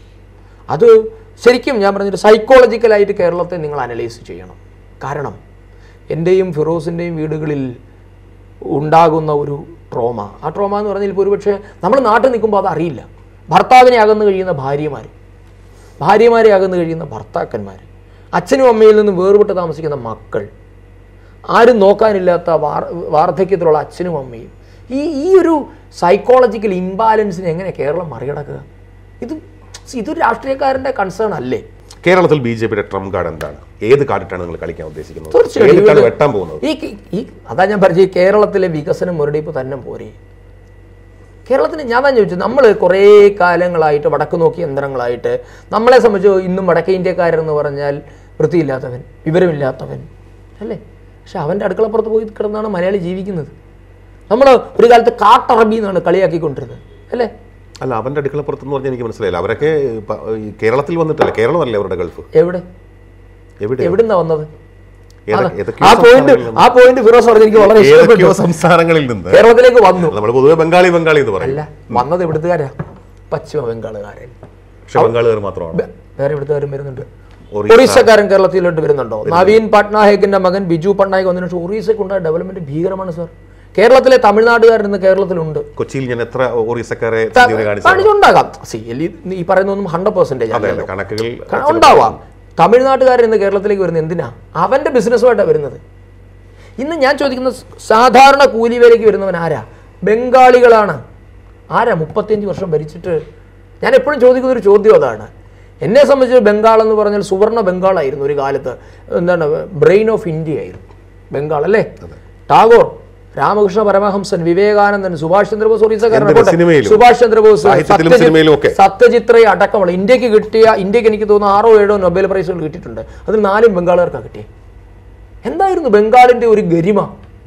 Speaker 1: അത് ശരിക്കും ഞാൻ പറഞ്ഞിട്ട് സൈക്കോളജിക്കലായിട്ട് കേരളത്തെ നിങ്ങൾ അനലൈസ് ചെയ്യണം കാരണം എൻ്റെയും ഫിറോസിൻ്റെയും വീടുകളിൽ ഉണ്ടാകുന്ന ഒരു ട്രോമ ആ ട്രോമ എന്ന് പറഞ്ഞാൽ ഇപ്പോൾ ഒരുപക്ഷെ നമ്മൾ നാട്ടിൽ നിൽക്കുമ്പോൾ അത് അറിയില്ല ഭർത്താവിനെ അകന്ന് കഴിയുന്ന ഭാര്യമാർ ഭാര്യമാരെ അകന്ന് കഴിയുന്ന ഭർത്താക്കന്മാർ അച്ഛനും അമ്മയിൽ നിന്നും വേർപെട്ട് താമസിക്കുന്ന മക്കൾ ആരും നോക്കാനില്ലാത്ത വാർ വാർദ്ധക്യത്തിലുള്ള അച്ഛനും അമ്മയും ഈ ഈ ഒരു സൈക്കോളജിക്കൽ ഇംബാലൻസിനെ എങ്ങനെ കേരളം മറികടക്കുക ഇത് ഇതൊരു രാഷ്ട്രീയക്കാരൻ്റെ കൺസേൺ അല്ലേ
Speaker 2: കേരളത്തിൽ ബി ജെ പിയുടെ ട്രംപ് കാർഡ് എന്താണ് ഏത് കാർഡിട്ടാണ് നിങ്ങൾ കളിക്കാൻ ഉദ്ദേശിക്കുന്നത്
Speaker 1: തീർച്ചയായും
Speaker 2: ഏത് കാർഡ്
Speaker 1: ഇത്
Speaker 2: വെട്ടാൻ പോകുന്നത്
Speaker 1: ഈ ഈ അതാ ഞാൻ പറഞ്ഞത് ഈ കേരളത്തിലെ വികസനം മുരടിപ്പ് തന്നെ പോരെ കേരളത്തിന് ഞാൻ തന്നെ ചോദിച്ചു നമ്മൾ കുറേ കാലങ്ങളായിട്ട് വടക്ക് നോക്കിയ യന്ത്രങ്ങളായിട്ട് നമ്മളെ സംബന്ധിച്ച് ഇന്നും വടക്കേ ഇന്ത്യക്കാരെന്ന് പറഞ്ഞാൽ വൃത്തിയില്ലാത്തവൻ വിവരമില്ലാത്തവൻ അല്ലേ പക്ഷെ അവൻ്റെ അടുക്കളപ്പുറത്ത് പോയി കിടന്നാണ് മലയാളി ജീവിക്കുന്നത് നമ്മൾ ഒരു കാലത്ത് കാട്ടറബി എന്നാണ് കളിയാക്കിക്കൊണ്ടിരുന്നത് അല്ലേ
Speaker 2: അല്ല അവന്റെ അടുക്കളപ്പുറത്തെന്ന് പറഞ്ഞാൽ എനിക്ക് മനസ്സിലായില്ല അവരൊക്കെ പ- ഈ കേരളത്തിൽ വന്നിട്ടല്ല കേരളമല്ലേ അവരുടെ ഗൾഫ്
Speaker 1: എവിടെ
Speaker 2: എവിടെ
Speaker 1: എവിടുന്നാ വന്നത്
Speaker 2: ഏതൊ-
Speaker 1: ആ
Speaker 2: ഏതൊക്കെയോ
Speaker 1: പോയിന്റ്
Speaker 2: സംസ്ഥാനങ്ങളിൽ
Speaker 1: ആ പോയിന്റ് ഫിറോസ് പറഞ്ഞ് എനിക്ക് വളരെ
Speaker 2: നിന്ന്- ഏതൊക്കെയോ
Speaker 1: ഇഷ്ടപ്പെട്ടു
Speaker 2: സംസ്ഥാനങ്ങളിൽ നിന്ന്
Speaker 1: കേരളത്തിലേക്ക് വന്നു
Speaker 2: നമ്മൾ പൊതുവെ ബംഗാളി ബംഗാളി എന്ന് പറയും
Speaker 1: അല്ല വന്നത് എവിടുത്തുകാരാ പശ്ചിമ ബംഗാളുകാരൻ
Speaker 2: പക്ഷെ ബംഗാളുകാർ മാത്രമാണ്
Speaker 1: ബെ- വേറെ എവിടുത്തുകാരും വരുന്നുണ്ട്
Speaker 2: ഒറീസ.
Speaker 1: ഒറീസക്കാരൻ കേരളത്തിലോട്ട് വരുന്നുണ്ടോ നവീൻ പട്നായകിന്റെ മകൻ ബിജു പട്നായക് വന്നതിന് ശേഷം ഒറീസയ്ക്ക് ഉണ്ടായ ഡെവലപ്മെന്റ് ഭീകരമാണ് സാർ കേരളത്തിലെ തമിഴ്നാടുകാരൻ ഇന്ന് കേരളത്തിലുണ്ട്
Speaker 2: കൊച്ചിയിൽ ഞാൻ എത്ര ഒറീസക്കാരെ സജീവനെ കാണിച്ചു
Speaker 1: കാണിച്ചുണ്ടാകാം സി എൽ ഈ പറയുന്നൊന്നും ഹൺഡ്രഡ് പെർസെന്റേജ്
Speaker 2: അതെ അതെ കണക്കുകൾ
Speaker 1: ഉണ്ടാവാം തമിഴ്നാട്ടുകാരൻ ഇന്ന് കേരളത്തിലേക്ക് വരുന്നത് എന്തിനാ അവന്റെ ബിസിനസ്സുമായിട്ടാണ് വരുന്നത് ഇന്ന് ഞാൻ ചോദിക്കുന്ന സാധാരണ കൂലിവേലയ്ക്ക് വരുന്നവൻ ആരാ ബംഗാളികളാണ് ആരാ മുപ്പത്തിയഞ്ച് വർഷം ഭരിച്ചിട്ട് ഞാൻ എപ്പോഴും ചോദിക്കുന്ന ഒരു ചോദ്യം അതാണ് എന്നെ സംബന്ധിച്ച് ബംഗാൾ എന്ന് പറഞ്ഞാൽ സുവർണ ബംഗാളായിരുന്നു ഒരു കാലത്ത് എന്താണ് ബ്രെയിൻ ഓഫ് ഇന്ത്യ ആയിരുന്നു ബംഗാൾ അല്ലേ ടാഗോർ രാമകൃഷ്ണ പരമഹംസൻ വിവേകാനന്ദൻ സുഭാഷ് ചന്ദ്രബോസ് ഒറീസക്കാരനാണ്
Speaker 2: എന്തിന്
Speaker 1: പോട്ടെ.
Speaker 2: സിനിമയിലും,
Speaker 1: സുഭാഷ് ചന്ദ്രബോസ്
Speaker 2: സാഹിത്യത്തിലും
Speaker 1: സത്യജിത്ത്
Speaker 2: സിനിമയിലും ഒക്കെ.
Speaker 1: സത്യജിത്രയെ അടക്കമുള്ള ഇന്ത്യക്ക് കിട്ടിയ ഇന്ത്യക്ക് എനിക്ക് തോന്നുന്നു ആറോ ഏഴോ നൊബേൽ പ്രൈസുകൾ കിട്ടിയിട്ടുണ്ട് അതിൽ നാലും ബംഗാളുകാർക്കാണ് കിട്ടിയത് എന്തായിരുന്നു ബംഗാളിന്റെ ഒരു ഗരിമ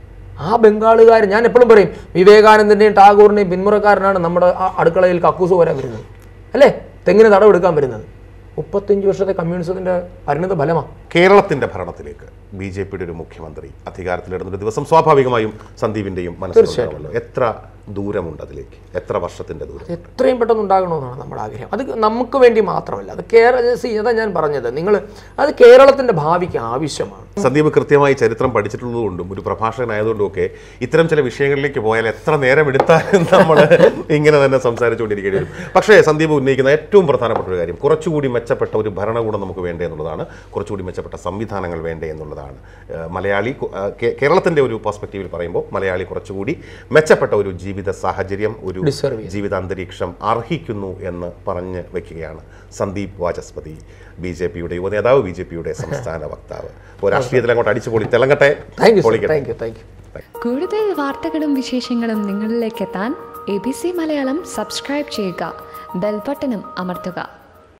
Speaker 1: ആ ബംഗാളുകാരൻ ഞാൻ എപ്പോഴും പറയും വിവേകാനന്ദന്റെയും ടാഗോറിന്റെയും പിന്മുറക്കാരനാണ് നമ്മുടെ ആ അടുക്കളയിൽ കക്കൂസ് വരാൻ വരുന്നത് അല്ലേ തെങ്ങിന് തടവെടുക്കാൻ വരുന്നത് മുപ്പത്തഞ്ച് വർഷത്തെ കമ്മ്യൂണിസത്തിന്റെ പരിണിത ഫലമാണ്
Speaker 2: കേരളത്തിന്റെ ഭരണത്തിലേക്ക് ബി ജെ പിയുടെ ഒരു മുഖ്യമന്ത്രി അധികാരത്തിലിടുന്ന ഒരു ദിവസം സ്വാഭാവികമായും സന്ദീപിന്റെയും മനസ്സിലുണ്ടാവുമല്ലോ എത്ര ദൂരമുണ്ട് അതിലേക്ക് എത്ര വർഷത്തിന്റെ ദൂരം
Speaker 1: എത്രയും പെട്ടെന്ന് ഉണ്ടാകണമെന്നാണ് നമ്മുടെ ആഗ്രഹം അത് നമുക്ക് വേണ്ടി മാത്രമല്ല അത് കേരള സി അതാ ഞാൻ പറഞ്ഞത് നിങ്ങൾ അത് കേരളത്തിന്റെ ഭാവിക്ക് ആവശ്യമാണ്
Speaker 2: സന്ദീപ് കൃത്യമായി ചരിത്രം പഠിച്ചിട്ടുള്ളതുകൊണ്ടും ഒരു പ്രഭാഷകനായതുകൊണ്ടും ഒക്കെ ഇത്തരം ചില വിഷയങ്ങളിലേക്ക് പോയാൽ എത്ര നേരം എടുത്താലും നമ്മൾ ഇങ്ങനെ തന്നെ സംസാരിച്ചുകൊണ്ടിരിക്കേണ്ടി വരും പക്ഷേ സന്ദീപ് ഉന്നയിക്കുന്ന ഏറ്റവും പ്രധാനപ്പെട്ട ഒരു കാര്യം കുറച്ചുകൂടി മെച്ചപ്പെട്ട ഒരു ഭരണകൂടം നമുക്ക് വേണ്ടേ എന്നുള്ളതാണ് കുറച്ചുകൂടി മെച്ചപ്പെട്ട സംവിധാനങ്ങൾ വേണ്ടേ എന്നുള്ളതാണ് ഏഹ് മലയാളി കു- ആ, കേ- കേരളത്തിന്റെ ഒരു പെർസ്പെക്റ്റീവിൽ പറയുമ്പോൾ മലയാളി കുറച്ചുകൂടി മെച്ചപ്പെട്ട ഒരു ജീവിത സാഹചര്യം ഒരു
Speaker 1: Deserve ചെയ്യുന്നു.
Speaker 2: ജീവിതാന്തരീക്ഷം അർഹിക്കുന്നു എന്ന് പറഞ്ഞ് വെക്കുകയാണ് സന്ദീപ് വാചസ്പതി ബി ജെ പിയുടെ യുവനേതാവ് ബി ജെ പിയുടെ സംസ്ഥാന വക്താവ് അപ്പോൾ രാഷ്ട്രീയത്തിൽ അങ്ങോട്ട് അടിച്ചു പൊളി തിളങ്ങട്ടെ
Speaker 1: താങ്ക് യു
Speaker 2: പൊളിക്കട്ടെ.
Speaker 1: താങ്ക് യു താങ്ക് യു
Speaker 3: കൂടുതൽ വാർത്തകളും വിശേഷങ്ങളും നിങ്ങളിലേക്ക് എത്താൻ A B C Malayalam subscribe ചെയ്യുക ബെൽബട്ടനും അമർത്തുക